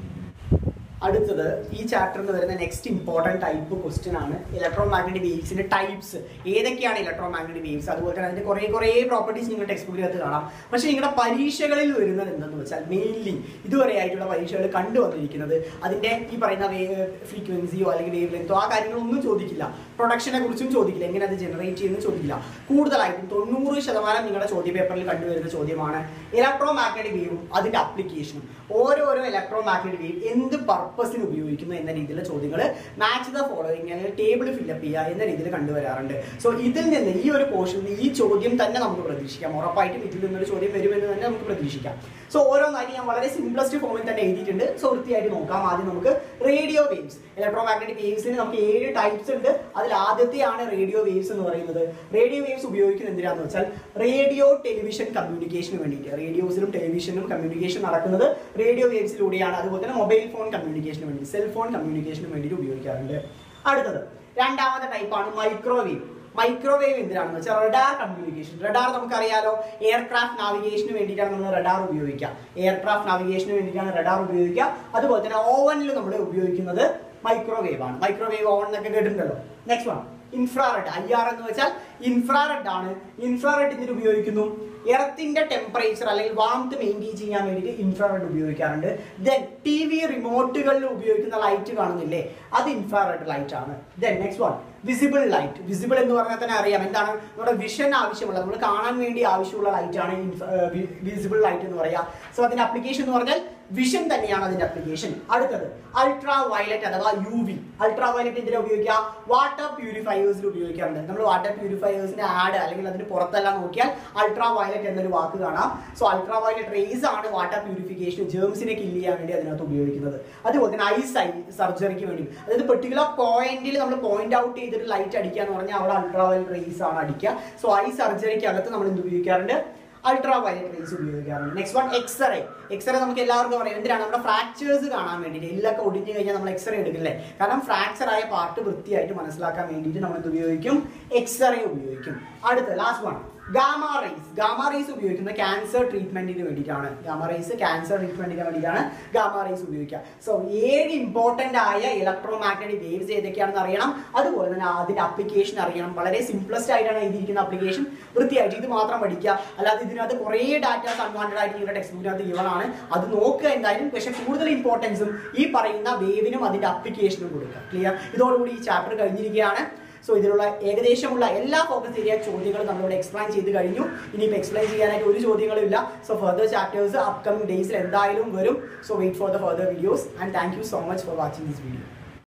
അടുത്തത് ഈ ചാപ്റ്ററിൽ വരുന്ന നെക്സ്റ്റ് ഇമ്പോർട്ടൻറ്റ് ടൈപ്പ് ക്വസ്റ്റ്യൻ ആണ് ഇലക്ട്രോ മാഗ്നറ്റിക് വേവ്സിന്റെ ടൈപ്സ് ഏതൊക്കെയാണ് ഇലക്ട്രോ മാഗ്നറ്റിക് വേവ്സ് അതുപോലെ തന്നെ അതിന്റെ കുറേ കുറേ പ്രോപ്പർട്ടീസ് നിങ്ങളുടെ ടെക്സ്റ്റ് ബുക്കിനകത്ത് കാണാം പക്ഷേ നിങ്ങളുടെ പരീക്ഷകളിൽ വരുന്നത് എന്തെന്ന് വെച്ചാൽ മെയിൻലി ഇതുവരെ ആയിട്ടുള്ള പരീക്ഷകൾ കണ്ടുവന്നിരിക്കുന്നത് അതിന്റെ ഈ പറയുന്ന വേവ് ഫ്രീക്വൻസിയോ അല്ലെങ്കിൽ വേവ് ലെങ്തോ ആ കാര്യങ്ങളൊന്നും ചോദിക്കില്ല പ്രൊഡക്ഷനെ കുറിച്ചും ചോദിക്കില്ല എങ്ങനെ അത് ജനറേറ്റ് ചെയ്യുന്നത് ചോദിക്കില്ല കൂടുതലായിട്ടും തൊണ്ണൂറ് ശതമാനം നിങ്ങളുടെ ചോദ്യ പേപ്പറിൽ കണ്ടുവരുന്ന ചോദ്യമാണ് ഇലക്ട്രോ മാഗ്നറ്റിക് വേവും അതിന്റെ അപ്ലിക്കേഷനും ഓരോരോ ഇലക്ട്രോ മാഗ്നറ്റിക് വേവ് എന്ത് പർപ്പസിന് ഉപയോഗിക്കുന്നു എന്ന രീതിയിലുള്ള ചോദ്യങ്ങൾ മാച്ച് ദ ഫോളോയിങ് അല്ലെങ്കിൽ ടേബിൾ ഫില്ലപ്പ് ചെയ്യുക എന്ന രീതിയിൽ കണ്ടുവരാറുണ്ട് സോ ഇതിൽ നിന്ന് ഈ ഒരു പോർഷനിൽ ഈ ചോദ്യം തന്നെ നമുക്ക് പ്രതീക്ഷിക്കാം ഉറപ്പായിട്ടും ഇതിൽ നിന്നൊരു ചോദ്യം വരുമെന്ന് തന്നെ നമുക്ക് പ്രതീക്ഷിക്കാം സോ ഓരോന്നായി ഞാൻ വളരെ സിംപ്ലസ്റ്റ് ഫോമിൽ തന്നെ എഴുതിയിട്ടുണ്ട് സോ വൃത്തിയായിട്ട് നോക്കാം ആദ്യം നമുക്ക് റേഡിയോ വേവ്സ് ഇലക്ട്രോ മാഗ്നറ്റിക് വേവ്സിന് നമുക്ക് ഏഴ് ടൈപ്സ് ഉണ്ട് അതിൽ ആദ്യത്തെയാണ് റേഡിയോ വേവ്സ് എന്ന് പറയുന്നത് റേഡിയോ വേവ്സ് ഉപയോഗിക്കുന്നത് എന്തിനാന്ന് വെച്ചാൽ റേഡിയോ ടെലിവിഷൻ കമ്മ്യൂണിക്കേഷന് വേണ്ടിയിട്ട് റേഡിയോസിലും ടെലിവിഷനും കമ്മ്യൂണിക്കേഷൻ നടക്കുന്നത് റേഡിയോ വേവ്സിലൂടെയാണ് അതുപോലെ തന്നെ മൊബൈൽ ഫോൺ കമ്മ്യൂണിക്കേഷന് വേണ്ടി സെൽഫോൺ കമ്മ്യൂണിക്കേഷന് വേണ്ടിയിട്ട് ഉപയോഗിക്കാറുണ്ട് അടുത്തത് രണ്ടാമത്തെ ടൈപ്പാണ് മൈക്രോവേവ് മൈക്രോവേവ് എന്തിനാണെന്ന് വെച്ചാൽ റഡാർ കമ്മ്യൂണിക്കേഷൻ റഡാർ നമുക്കറിയാലോ എയർക്രാഫ്റ്റ് നാവിഗേഷന് വേണ്ടിയിട്ടാണ് നമ്മൾ റഡാർ ഉപയോഗിക്കുക എയർക്രാഫ്റ്റ് നാവിഗേഷന് വേണ്ടിയിട്ടാണ് റഡാർ ഉപയോഗിക്കുക അതുപോലെ തന്നെ ഓവനിൽ നമ്മൾ ഉപയോഗിക്കുന്നത് മൈക്രോവേവ് ആണ് മൈക്രോവേവ് ഓവൻ എന്നൊക്കെ കേട്ടിട്ടുണ്ടല്ലോ next one infrared I R എന്ന് വെച്ചാൽ ഇൻഫ്രാറെഡ് ആണ് ഇൻഫ്രാറെഡ് ഇതിന് ഉപയോഗിക്കുന്നു എർത്തിന്റെ ടെമ്പറേച്ചർ അല്ലെങ്കിൽ വാംത്ത് മെയിൻറ്റെയിൻ ചെയ്യാൻ വേണ്ടിയിട്ട് ഇൻഫ്രാറെഡ് ഉപയോഗിക്കാറുണ്ട് ദെൻ ടി വി റിമോട്ടുകളിൽ ഉപയോഗിക്കുന്ന ലൈറ്റ് കാണുന്നില്ലേ അത് ഇൻഫ്രാറെഡ് ലൈറ്റ് ആണ് then next one visible light visible എന്ന് പറഞ്ഞാൽ തന്നെ അറിയാം എന്താണ് നമ്മുടെ വിഷൻ ആവശ്യമുള്ള നമ്മൾ കാണാൻ വേണ്ടി ആവശ്യമുള്ള ലൈറ്റ് ആണ് വിസിബിൾ ലൈറ്റ് എന്ന് പറയാം സോ അതിന്റെ അപ്ലിക്കേഷൻ എന്ന് പറഞ്ഞാൽ വിഷൻ തന്നെയാണ് അതിന്റെ അപ്ലിക്കേഷൻ അടുത്തത് അൾട്രാ വയലറ്റ് അഥവാ യു വി അൾട്രാ വയലറ്റ് എന്തിനാ ഉപയോഗിക്കുക വാട്ടർ പ്യൂരിഫയേഴ്സിൽ ഉപയോഗിക്കാറുണ്ട് നമ്മൾ വാട്ടർ പ്യൂരിഫയേഴ്സിന്റെ ആഡ് അല്ലെങ്കിൽ അതിന് പുറത്തെല്ലാം നോക്കിയാൽ അൾട്രാ വയലറ്റ് എന്നൊരു വാക്ക് കാണാം സോ അൾട്രാ വയലറ്റ് റേസ് ആണ് വാട്ടർ പ്യൂരിഫിക്കേഷൻ ജേംസിനെ കില്ല് ചെയ്യാൻ വേണ്ടി അതിനകത്ത് ഉപയോഗിക്കുന്നത് അതുപോലെ തന്നെ ഐസ് ഐ സർജറിക്ക് വേണ്ടി അതായത് പെർട്ടിക്കുലർ പോയിന്റിൽ നമ്മൾ പോയിന്റ് ഔട്ട് ചെയ്തിട്ട് ലൈറ്റ് അടിക്കുക എന്ന് പറഞ്ഞാൽ അവിടെ അൾട്രാ വയലറ്റ് റേസ് ആണ് അടിക്കുക സോ ഐ സർജറിക്ക് അകത്ത് നമ്മൾ എന്ത് ഉപയോഗിക്കാറുണ്ട് അൾട്രാ വയലറ്റ് റേസ് ഉപയോഗിക്കാറുണ്ട് നെക്സ്റ്റ് വൺ എക്സ്റേ എക്സ്റേ നമുക്ക് എല്ലാവർക്കും അറിയാം എന്തിനാണ് നമ്മുടെ ഫ്രാക്ചേഴ്സ് കാണാൻ വേണ്ടിയിട്ട് എല്ലൊക്കെ ഒടിഞ്ഞു കഴിഞ്ഞാൽ നമ്മൾ എക്സ്റേ എടുക്കില്ലേ കാരണം ഫ്രാക്ചർ ആയ പാർട്ട് വൃത്തിയായിട്ട് മനസ്സിലാക്കാൻ വേണ്ടിയിട്ട് നമ്മൾ എന്ത് ഉപയോഗിക്കും എക്സ്റേ ഉപയോഗിക്കും അടുത്ത last one gamma rays gamma rays ഉപയോഗിക്കുന്ന ക്യാൻസർ ട്രീറ്റ്മെന്റിന് വേണ്ടിയിട്ടാണ് ഗാമ റേസ് ക്യാൻസർ ട്രീറ്റ്മെന്റിന് വേണ്ടിയിട്ടാണ് ഗാമ റേസ് ഉപയോഗിക്കുക സോ ഏഴ് ഇമ്പോർട്ടന്റ് ആയ ഇലക്ട്രോ മാഗ്നറ്റിക് വേവ്സ് ഏതൊക്കെയാണെന്ന് അറിയണം അതുപോലെ തന്നെ അതിന്റെ അപ്ലിക്കേഷൻ അറിയണം വളരെ സിംപ്ലസ്റ്റ് ആയിട്ടാണ് എഴുതിയിരിക്കുന്ന അപ്ലിക്കേഷൻ വൃത്തിയായിട്ട് ഇത് മാത്രം പഠിക്കുക അല്ലാതെ ഇതിനകത്ത് കുറേ ഡാറ്റാസ് അൺവാണ്ടഡ് ആയിട്ട് നിങ്ങളുടെ ടെക്സ്റ്റ് ബുക്കിനകത്ത് ഗിവണാണ് അത് നോക്കുക എന്തായാലും പക്ഷെ കൂടുതൽ ഇമ്പോർട്ടൻസും ഈ പറയുന്ന വേവിനും അതിന്റെ അപ്ലിക്കേഷനും കൊടുക്കുക ക്ലിയർ ഇതോടുകൂടി ഈ ചാപ്റ്റർ കഴിഞ്ഞിരിക്കുകയാണ് സോ ഇതിലുള്ള ഏകദേശമുള്ള എല്ലാ ഫോക്കസ് ഏരിയ ചോദ്യങ്ങളും നമ്മളിവിടെ എക്സ്പ്ലെയിൻ ചെയ്ത് കഴിഞ്ഞു ഇനിയിപ്പോൾ എക്സ്പ്ലെയിൻ ചെയ്യാനായിട്ട് ഒരു ചോദ്യങ്ങളും ഇല്ല സോ ഫർദർ ചാപ്റ്റേഴ്സ് അപ്കമിംഗ് ഡേയ്സിൽ എന്തായാലും വരും so wait for the further videos and thank you so much for watching this video